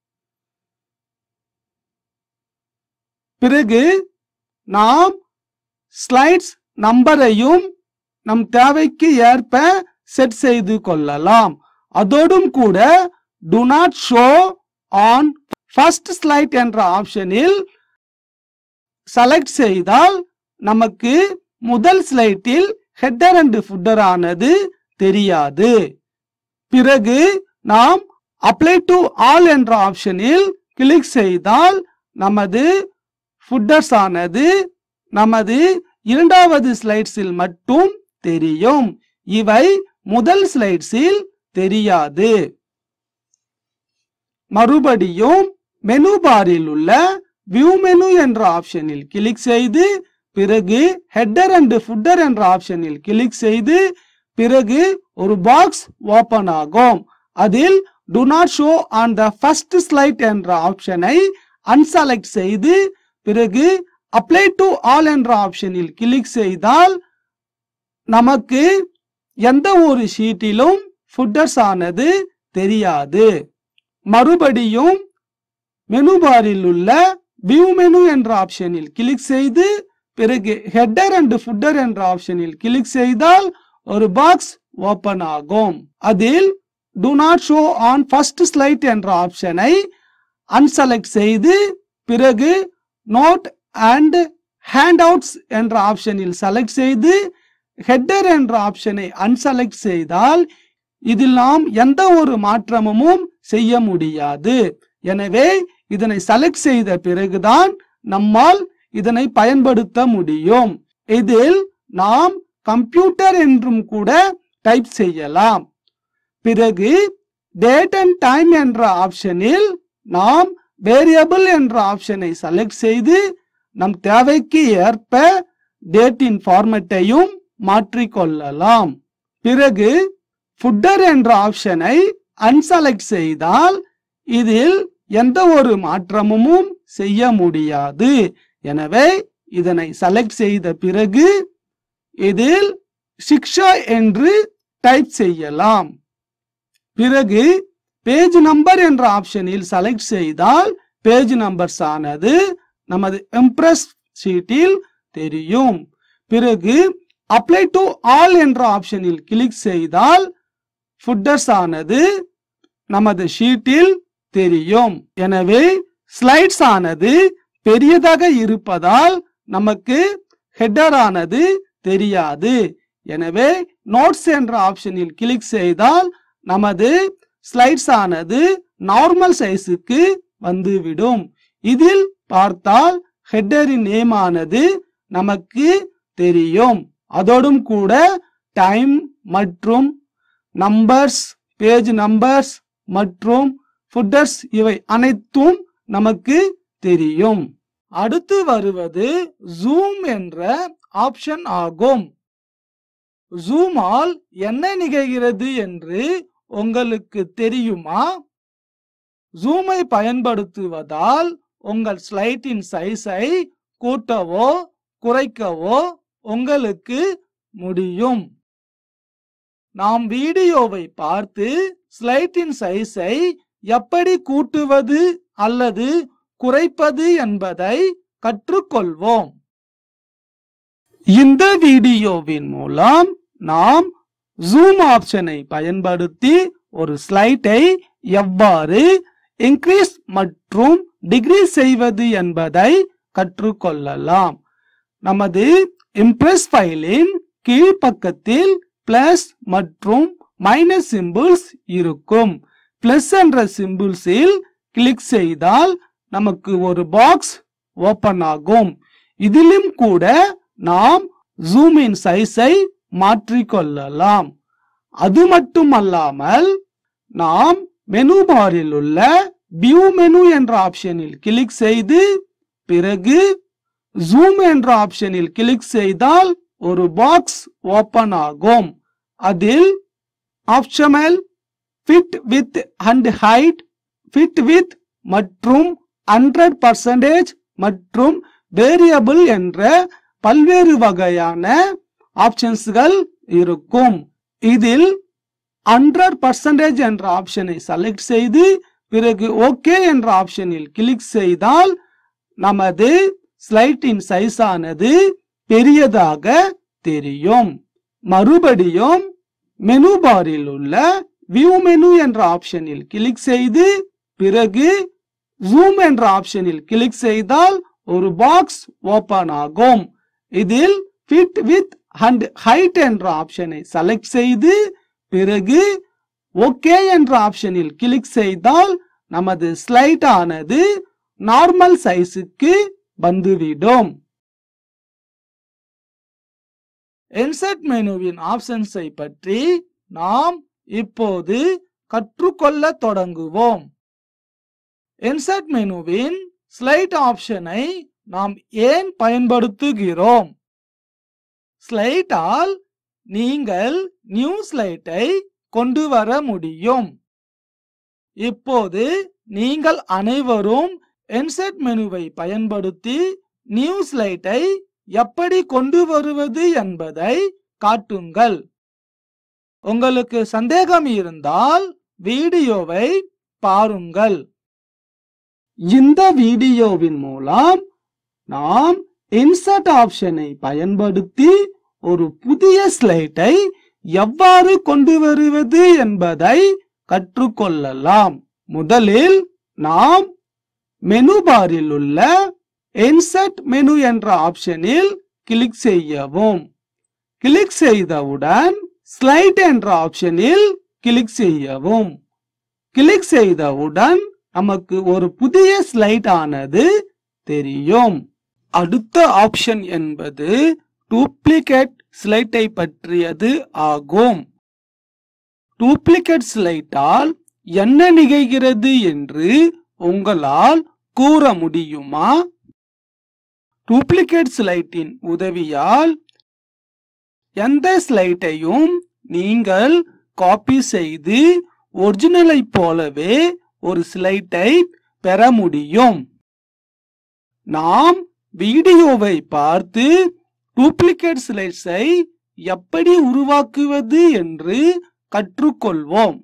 பிறகு நாம் ஸ்லைட்ஸ் நம்பரையும் நம் தேவைக்கு ஏற்ப செட் செய்து கொள்ளலாம் அதோடும் கூட do not show on first slide என்ற ஆப்ஷனில் செலக்ட் செய்தால் நமக்கு முதல் ஸ்லைட்டில் ஹெட்டர் அண்ட் ஃபுட்டர் ஆனது தெரியாது பிறகு நாம் அப்ளை டு ஆல் என்ற ஆப்ஷனில் கிளிக் செய்தால் நமது ஃபுட்டர்ஸ் ஆனது நமது இரண்டாவது ஸ்லைட்ஸில் மட்டும் தெரியும் இவை முதல் ஸ்லைட்ஸில் தெரியாது மறுபடியும் மெனு பாரில் உள்ள வியூ மெனு என்ற ஆப்ஷனில் கிளிக் செய்து பிறகு ஹெட்டர் அண்ட் ஃபுட்டர் என்ற ஆப்ஷனில் கிளிக் செய்து பிறகு ஒரு பாக்ஸ் ஓபன் ஆகும் அதில் do not show on the first slide என்ற ஆப்ஷனை அன்செலக்ட் செய்து பிறகு அப்ளை டு ஆல் என்ற ஆப்ஷனில் கிளிக் செய்தால் நமக்கு எந்த ஒரு ஷீட்டிலும் ஃபுட்டர்ஸ் ஆனது தெரியாது மறுபடியும் மெனு பாரில் உள்ள வியூ மெனு என்ற ஆப்ஷனில் கிளிக் செய்து பிறகு ஹெட்டர் அண்ட் ஃபுட்டர் என்ற ஆப்ஷனில் கிளிக் செய்தால் ஒரு பாக்ஸ் ஓபன் ஆகும் அதில் do not show on first slide என்ற ஆப்ஷனை அன்செலக்ட் செய்து பிறகு நோட் அண்ட் ஹேண்ட் அவுட்ஸ் என்ற ஆப்ஷனில் செலக்ட் செய்து ஹெட்டர் என்ற ஆப்ஷனை அன்செலக்ட் செய்தால் இதில் நாம் எந்த ஒரு மாற்றமும் செய்ய முடியாது எனவே இதனை செலக்ட் செய்த பிறகுதான் நம்மால் இதனை பயன்படுத்த முடியும் இதில் நாம் கம்ப்யூட்டர் என்றும் கூட டைப் செய்யலாம் பிறகு டேட் அண்ட் டைம் என்ற ஆப்ஷனில் நாம் வேரியபிள் என்ற ஆப்ஷனை செலக்ட் செய்து நம் தேவைக்கு ஏற்ப டேட்டின் ஃபார்மேட்டையும் மாற்றிக்கொள்ளலாம் பிறகு ஃபுட்டர் என்ற ஆப்ஷனை அன்செலக்ட் செய்தால் இதில் எந்த ஒரு மாற்றமும் செய்ய முடியாது எனவே இதனை செலக்ட் செய்த பிறகு இதில் சிக்ஷா என்று டைப் செய்யலாம் பிறகு பேஜ் நம்பர் என்ற ஆப்ஷனில் செலக்ட் செய்தால் பேஜ் நம்பர்ஸ் ஆனது நமது இம்ப்ரெஸ் ஷீட்டில் தெரியும் பிறகு அப்ளை டு ஆல் என்ற ஆப்ஷனில் கிளிக் செய்தால் ஃபுட்டர்ஸ் ஆனது நமது ஷீட்டில் தெரியும் எனவே ஸ்லைட்ஸ் ஆனது பெரியதாக இருப்பதால் நமக்கு ஹெட்டர் ஆனது தெரியாது எனவே நோட்ஸ் என்ற ஆப்ஷனில் கிளிக் செய்தால் நமது ஸ்லைட்ஸ் ஆனது நார்மல் சைஸுக்கு வந்துவிடும் இதில் பார்த்தால் ஹெட்டரின் நேம் ஆனது நமக்கு தெரியும் அதோடும் கூட டைம் மற்றும் நம்பர்ஸ் பேஜ் நம்பர்ஸ் மற்றும் ஃபுட்டர்ஸ் இவை அனைத்தும் நமக்கு தெரியும் அடுத்து வருவது ஜூம் என்ற ஆப்ஷன் ஆகும் ஜூமால் என்ன நிகழ்கிறது என்று உங்களுக்கு தெரியுமா ஜூமை பயன்படுத்துவதால் உங்கள் ஸ்லைட்டின் சைஸை கூட்டவோ குறைக்கவோ உங்களுக்கு முடியும் நாம் வீடியோவை பார்த்து ஸ்லைட்டின் சைஸை எப்படி கூட்டுவது அல்லது குறைப்பது என்பதை கற்றுக்கொள்வோம் இந்த வீடியோவின் மூலம் நாம் ஜூம் ஆப்ஷனை பயன்படுத்தி ஒரு ஸ்லைட்டை எவ்வாறு இன்க்ரீஸ் மற்றும் டிக்ரீஸ் செய்வது என்பதை கற்றுக்கொள்ளலாம் நமது இம்ப்ரெஸ் ஃபைலின் கீழ்ப்பக்கத்தில் பிளஸ் மற்றும் மைனஸ் சிம்பிள்ஸ் இருக்கும் பிளஸ் என்ற சிம்பிள்ஸில் கிளிக் செய்தால் நமக்கு ஒரு பாக்ஸ் ஓபன் ஆகும் இதிலும் கூட நாம் ஜூமின் சைஸை மாற்றிக்கொள்ளலாம் அது மட்டுமல்லாமல் நாம் மெனு பாரில் உள்ள வியூ மெனு என்ற ஆப்ஷனில் கிளிக் செய்து பிறகு ஜூம் என்ற ஆப்ஷனில் கிளிக் செய்தால் ஒரு பாக்ஸ் ஓபன் ஆகும் அதில் optional fit width and height fit width மற்றும் ஹண்ட்ரட் பர்சன்டேஜ் மற்றும் வேரியபிள் என்ற பல்வேறு வகையான ஆப்ஷன்ஸ்கள் இருக்கும் இதில் ஹண்ட்ரட் பர்சன்டேஜ் என்ற ஆப்ஷனை செலக்ட் செய்து பிறகு ஓகே என்ற ஆப்ஷனில் கிளிக் செய்தால் நமது ஸ்லைட்டின் சைஸ் ஆனது பெரியதாக தெரியும் மறுபடியும் மெனு பாரில் உள்ள வியூ மெனு என்ற ஆப்ஷனில் கிளிக் செய்து பிறகு ஜூம் என்ற ஆப்ஷனில் கிளிக் செய்தால் ஒரு பாக்ஸ் ஓபன் ஆகும் இதில் ஃபிட் வித் அண்ட் ஹைட் என்ற ஆப்ஷனை செலக்ட் செய்து பிறகு ஓகே என்ற ஆப்ஷனில் கிளிக் செய்தால் நமது ஸ்லைட் ஆனது நார்மல் சைஸுக்கு வந்துவிடும் இன்சர்ட் மெனுவின் ஆப்ஷன்ஸை பற்றி நாம் இப்போது கற்றுக்கொள்ள தொடங்குவோம் இன்சர்ட் மெனுவின் ஸ்லைட் ஆப்ஷனை நாம் ஏன் பயன்படுத்துகிறோம் ஸ்லைட்டால் நீங்கள் நியூ ஸ்லைட்டை கொண்டு வர முடியும் இப்போது நீங்கள் அனைவரும் இன்சர்ட் மெனுவை பயன்படுத்தி நியூ ஸ்லைட்டை எப்படி கொண்டு வருவது என்பதை காட்டுங்கள் உங்களுக்கு சந்தேகம் இருந்தால் வீடியோவை பாருங்கள் இந்த வீடியோவின் மூலம் நாம் இன்சர்ட் ஆப்ஷனை பயன்படுத்தி ஒரு புதிய ஸ்லைட்டை எவ்வாறு கொண்டு வருவது என்பதை கற்றுக்கொள்ளலாம் முதலில் நாம் மெனு பாரில் உள்ள இன்சர்ட் மெனு என்ற ஆப்ஷனில் கிளிக் செய்யவும் கிளிக் செய்தவுடன் ஸ்லைட் என்ற ஆப்ஷனில் கிளிக் செய்யவும் கிளிக் செய்தவுடன் நமக்கு ஒரு புதிய ஸ்லைட் ஆனது தெரியும் அடுத்த ஆப்ஷன் என்பது டூப்ளிகேட் ஸ்லைட்டை பற்றியது ஆகும் டூப்ளிகேட் ஸ்லைட்டால் என்ன நிகழ்கிறது என்று உங்களால் கூற முடியுமா டூப்ளிகேட் ஸ்லைட்டின் உதவியால் எந்த ஸ்லைட்டையும் நீங்கள் காப்பி செய்து ஒரிஜினலை போலவே ஒரு ஸ்லைட்டை பெற முடியும் நாம் வீடியோவை பார்த்து டூப்ளிகேட் ஸ்லைட்ஸை எப்படி உருவாக்குவது என்று கற்றுக்கொள்வோம்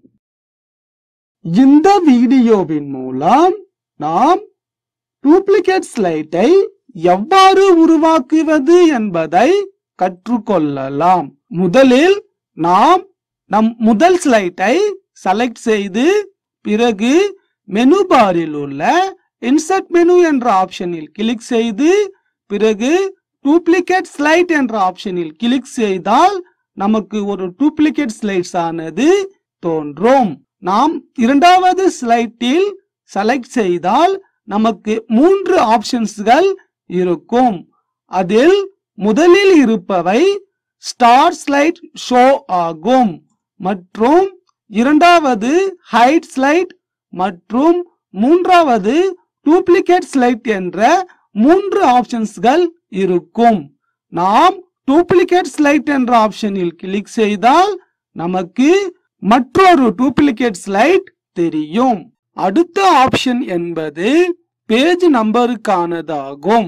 இந்த வீடியோவின் மூலம் நாம் டூப்ளிகேட் ஸ்லைட்டை எவ்வாறு உருவாக்குவது என்பதை கற்றுக்கொள்ளலாம் முதலில் நாம் நம் முதல் ஸ்லைட்டை செலக்ட் செய்து பிறகு மெனு பாரில் உள்ள இன்சர்ட் மெனு என்ற ஆப்ஷனில் கிளிக் செய்து பிறகு டூப்ளிகேட் ஸ்லைட் என்ற ஆப்ஷனில் கிளிக் செய்தால் நமக்கு ஒரு டூப்ளிகேட் ஸ்லைட்ஸ் ஆனது தோன்றும் நாம் இரண்டாவது ஸ்லைட்டில் செலக்ட் செய்தால் நமக்கு மூன்று ஆப்ஷன்ஸ்கள் இருக்கும் அதில் முதலில் இருப்பவை ஸ்டார் ஸ்லைட் ஷோ ஆகும் மற்றும் இரண்டாவது ஹைட் ஸ்லைட் மற்றும் மூன்றாவது டூப்ளிகேட் ஸ்லைட் என்ற மூன்று ஆப்ஷன்ஸ்கள் இருக்கும் நாம் டூப்ளிகேட் ஸ்லைட் என்ற ஆப்ஷனில் கிளிக் செய்தால் நமக்கு மற்றொரு டூப்ளிகேட் ஸ்லைட் தெரியும் அடுத்த ஆப்ஷன் என்பது பேஜ் நம்பருக்கானதாகும்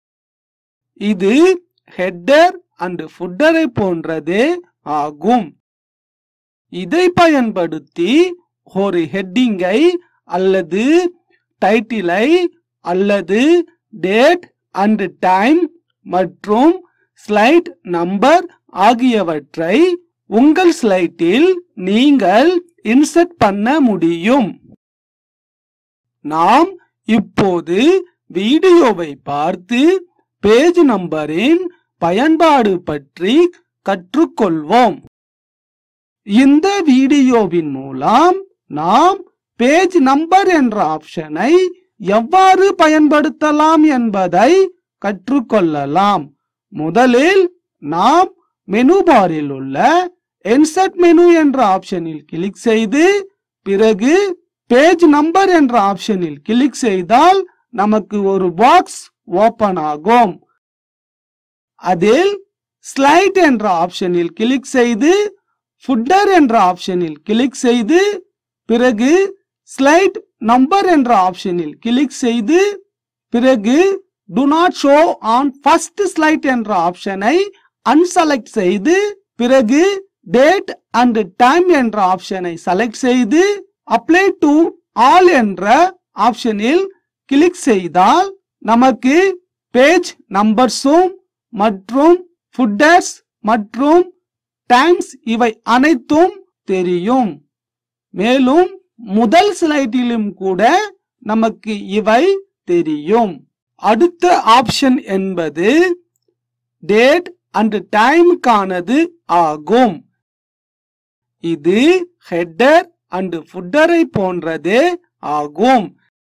இது ஹெட்டர் அண்ட் ஃபுட்டரை போன்றதே ஆகும் இதை பயன்படுத்தி ஒரு ஹெட்டிங்கை அல்லது டைட்டிலை அல்லது டேட் அண்ட் டைம் மற்றும் ஸ்லைட் நம்பர் ஆகியவற்றை உங்கள் ஸ்லைட்டில் நீங்கள் இன்சர்ட் பண்ண முடியும் நாம் இப்போது வீடியோவை பார்த்து பேஜ் நம்பரின் பயன்பாடு பற்றி கற்றுக்கொள்வோம் இந்த வீடியோவின் மூலம் நாம் பேஜ் நம்பர் என்ற ஆப்ஷனை எவ்வாறு பயன்படுத்தலாம் என்பதை கற்றுக்கொள்ளலாம் முதலில் நாம் மெனு பாரில் உள்ள இன்சர்ட் மெனு என்ற ஆப்ஷனில் கிளிக் செய்து பிறகு பேஜ் நம்பர் என்ற ஆப்ஷனில் கிளிக் செய்தால் நமக்கு ஒரு பாக்ஸ் ஓபன் ஆகும் அதில் ஸ்லைட் என்ற ஆப்ஷனில் கிளிக் செய்து ஃபுட்டர் என்ற ஆப்ஷனில் கிளிக் செய்து பிறகு ஸ்லைட் நம்பர் என்ற ஆப்ஷனில் கிளிக் செய்து பிறகு do not show on first slide என்ற ஆப்ஷனை அன்செலக்ட் செய்து பிறகு டேட் அண்ட் டைம் என்ற ஆப்ஷனை செலக்ட் செய்து அப்ளை டு ஆல் என்ற ஆப்ஷனில் கிளிக் செய்தால் நமக்கு பேஜ் நம்பர்ஸும் மற்றும் ஃபுட்டர்ஸ் மற்றும் டைம்ஸ் இவை அனைத்தும் தெரியும் மேலும் முதல் ஸ்லைடிலும் கூட நமக்கு இவை தெரியும் அடுத்த ஆப்ஷன் என்பது டேட் அண்ட் டைமுக்கானது ஆகும் இது ஹெட்டர் அண்ட் ஃபுட்டரை போன்றதே ஆகும்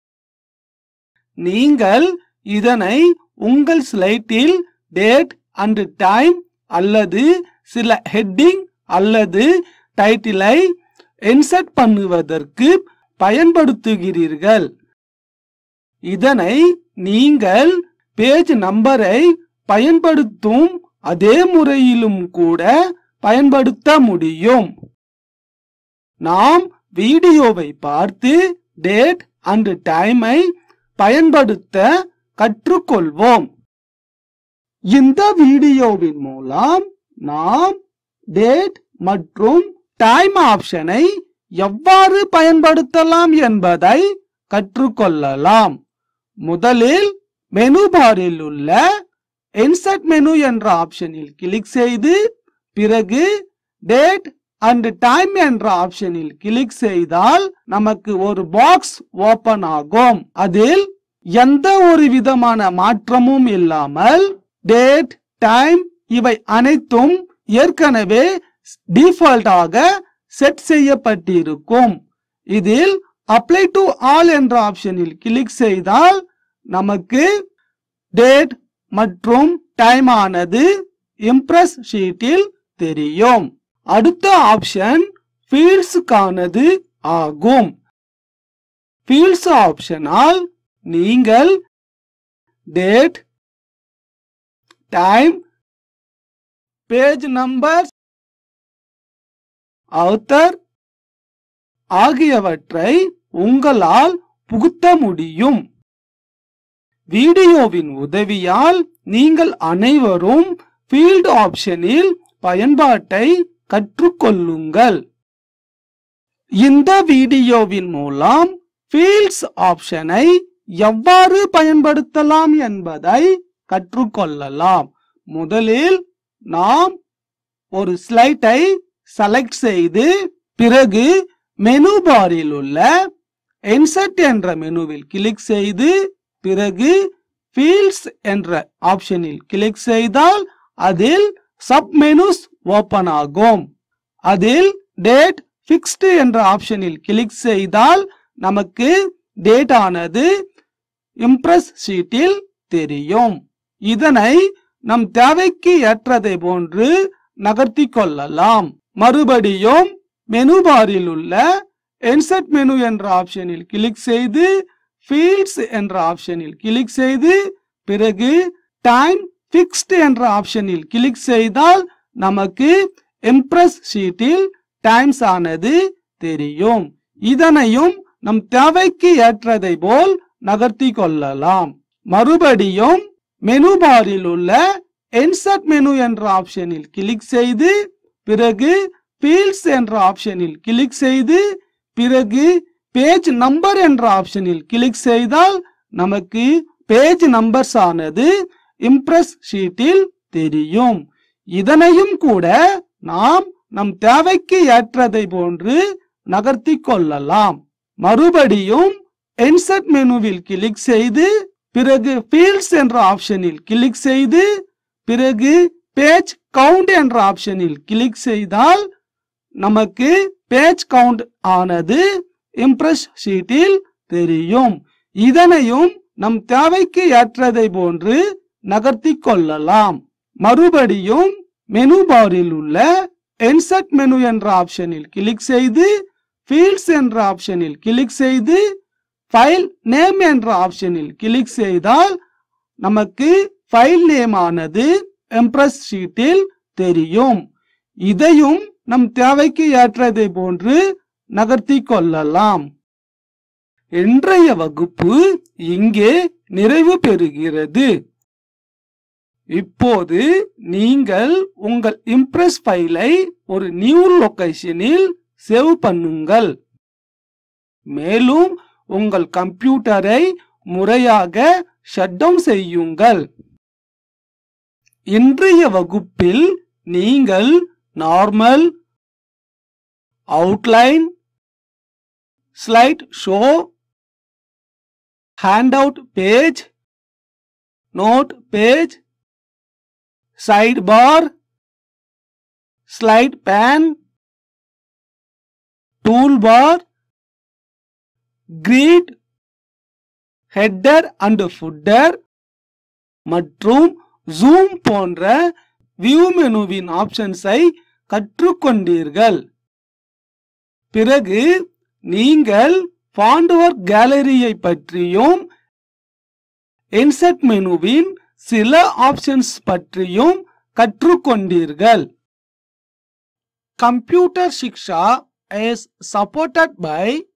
நீங்கள் இதனை உங்கள் ஸ்லைட்டில் டேட் அண்ட் டைம் அல்லது சில ஹெட்டிங் அல்லது டைட்டிலை இன்சர்ட் பண்ணுவதற்கு பயன்படுத்துகிறீர்கள் இதனை நீங்கள் பேஜ் நம்பரை பயன்படுத்தும் அதே முறையிலும் கூட பயன்படுத்த முடியும் நாம் வீடியோவை பார்த்து டேட் அண்ட் டைமை பயன்படுத்த கற்றுக்கொள்வோம் இந்த வீடியோவின் மூலம் நாம் டேட் மற்றும் டைம் ஆப்ஷனை எவ்வாறு பயன்படுத்தலாம் என்பதை கற்றுக்கொள்ளலாம் முதலில் மெனு பாரில் உள்ள இன்சர்ட் மெனு என்ற ஆப்ஷனில் கிளிக் செய்து பிறகு டேட் அண்ட் டைம் என்ற ஆப்ஷனில் கிளிக் செய்தால் நமக்கு ஒரு பாக்ஸ் ஓபன் ஆகும் அதில் எந்த ஒரு விதமான மாற்றமும் இல்லாமல் டேட் டைம் இவை அனைத்தும் ஏற்கனவே டிஃபால்ட்டாக செட் செய்யப்பட்டிருக்கும் இதில் அப்ளை டு ஆல் என்ற ஆப்ஷனில் கிளிக் செய்தால் நமக்கு டேட் மற்றும் டைம் ஆனது இம்ப்ரெஸ் ஷீட்டில் தெரியும் அடுத்த ஆப்ஷன் ஃபீல்ட்ஸுக்கானது ஆகும் ஃபீல்ட்ஸ் ஆப்ஷனால் நீங்கள் date time page number author ஆகியவற்றை உங்களால் புகுத்த முடியும் வீடியோவின் உதவியால் நீங்கள் அனைவரும் ஃபீல்ட் ஆப்ஷனில் பயன்பாட்டை கற்றுக்கொள்ளுங்கள் இந்த வீடியோவின் மூலம் ஃபீல்ட்ஸ் ஆப்ஷனை எவ்வாறு பயன்படுத்தலாம் என்பதை கற்றுக்கொள்ளலாம் முதலில் நாம் ஒரு ஸ்லைட்டை செலக்ட் செய்து பிறகு மெனு பாரில் உள்ள இன்சர்ட் என்ற மெனுவில் கிளிக் செய்து பிறகு ஃபீல்ட்ஸ் என்ற ஆப்ஷனில் கிளிக் செய்தால் அதில் சப் மெனுஸ் ஓபன் ஆகும் அதில் டேட் ஃபிக்ஸ்டு என்ற ஆப்ஷனில் கிளிக் செய்தால் நமக்கு டேட் ஆனது இம்ப்ரெஸ் ஷீட்டில் தெரியும் இதனை நம் தேவைக்கு ஏற்றதை போன்று நகர்த்தி கொள்ளலாம் மறுபடியும் மெனு பாரில் உள்ள இன்சர்ட் மெனு என்ற ஆப்ஷனில் கிளிக் செய்து ஃபீல்ட்ஸ் என்ற ஆப்ஷனில் கிளிக் செய்து பிறகு டைம் ஃபிக்ஸ்டு என்ற ஆப்ஷனில் கிளிக் செய்தால் நமக்கு இம்ப்ரெஸ் ஷீட்டில் டைம்ஸ் ஆனது தெரியும் இதனையும் நம் தேவைக்கு ஏற்றதை போல் நகர்த்தி கொள்ளலாம் மறுபடியும் மெனு பாரில் உள்ள இன்சர்ட் மெனு என்ற ஆப்ஷனில் கிளிக் செய்து பிறகு ஃபீல்ட்ஸ் என்ற ஆப்ஷனில் கிளிக் செய்து பிறகு பேஜ் நம்பர் என்ற ஆப்ஷனில் கிளிக் செய்தால் நமக்கு பேஜ் நம்பர்ஸ் ஆனது இம்ப்ரெஸ் ஷீட்டில் தெரியும் இதனையும் கூட நாம் நம் தேவைக்கு ஏற்றதை போன்று நகர்த்தி கொள்ளலாம் மறுபடியும் இன்சர்ட் மெனுவில் கிளிக் செய்து பிறகு ஃபீல்ட்ஸ் என்ற ஆப்ஷனில் கிளிக் செய்து பிறகு பேஜ் கவுண்ட் என்ற ஆப்ஷனில் கிளிக் செய்தால் நமக்கு பேஜ் கவுண்ட் ஆனது இம்ப்ரெஸ் ஷீட்டில் தெரியும் இதனையும் நம் தேவைக்கு ஏற்றதை போன்று நகர்த்தி கொள்ளலாம் மறுபடியும் மெனு பாரில் உள்ள இன்சர்ட் மெனு என்ற ஆப்ஷனில் கிளிக் செய்து ஃபீல்ட்ஸ் என்ற ஆப்ஷனில் கிளிக் செய்து ஃபைல் நேம் என்ற ஆப்ஷனில் கிளிக் செய்தால் நமக்கு ஃபைல் நேம் ஆனது இம்ப்ரெஸ் ஷீட்டில் தெரியும் இதையும் நம் தேவைக்கு ஏற்றதை போன்று நகர்த்தி கொள்ளலாம் இன்றைய வகுப்பு இங்கே நிறைவு பெறுகிறது இப்போது நீங்கள் உங்கள் இம்ப்ரெஸ் ஃபைலை ஒரு நியூ லொகேஷனில் சேவ் பண்ணுங்கள் மேலும் உங்கள் கம்ப்யூட்டரை முறையாக ஷட் டவுன் செய்யுங்கள் இன்றைய வகுப்பில் நீங்கள் normal outline slide show handout page note page side bar slide pane tool bar create header and footer மற்றும் ஜூம் போன்ற வியூ மெனுவின் ஆப்ஷன்ஸை கற்றுக்கொண்டீர்கள் பிறகு நீங்கள் ஃபாண்ட்வொர்க் கேலரியை பற்றியும் இன்செர்ட் மெனுவின் சில ஆப்ஷன்ஸ் பற்றியும் கற்றுக்கொண்டீர்கள் computer Shiksha is supported by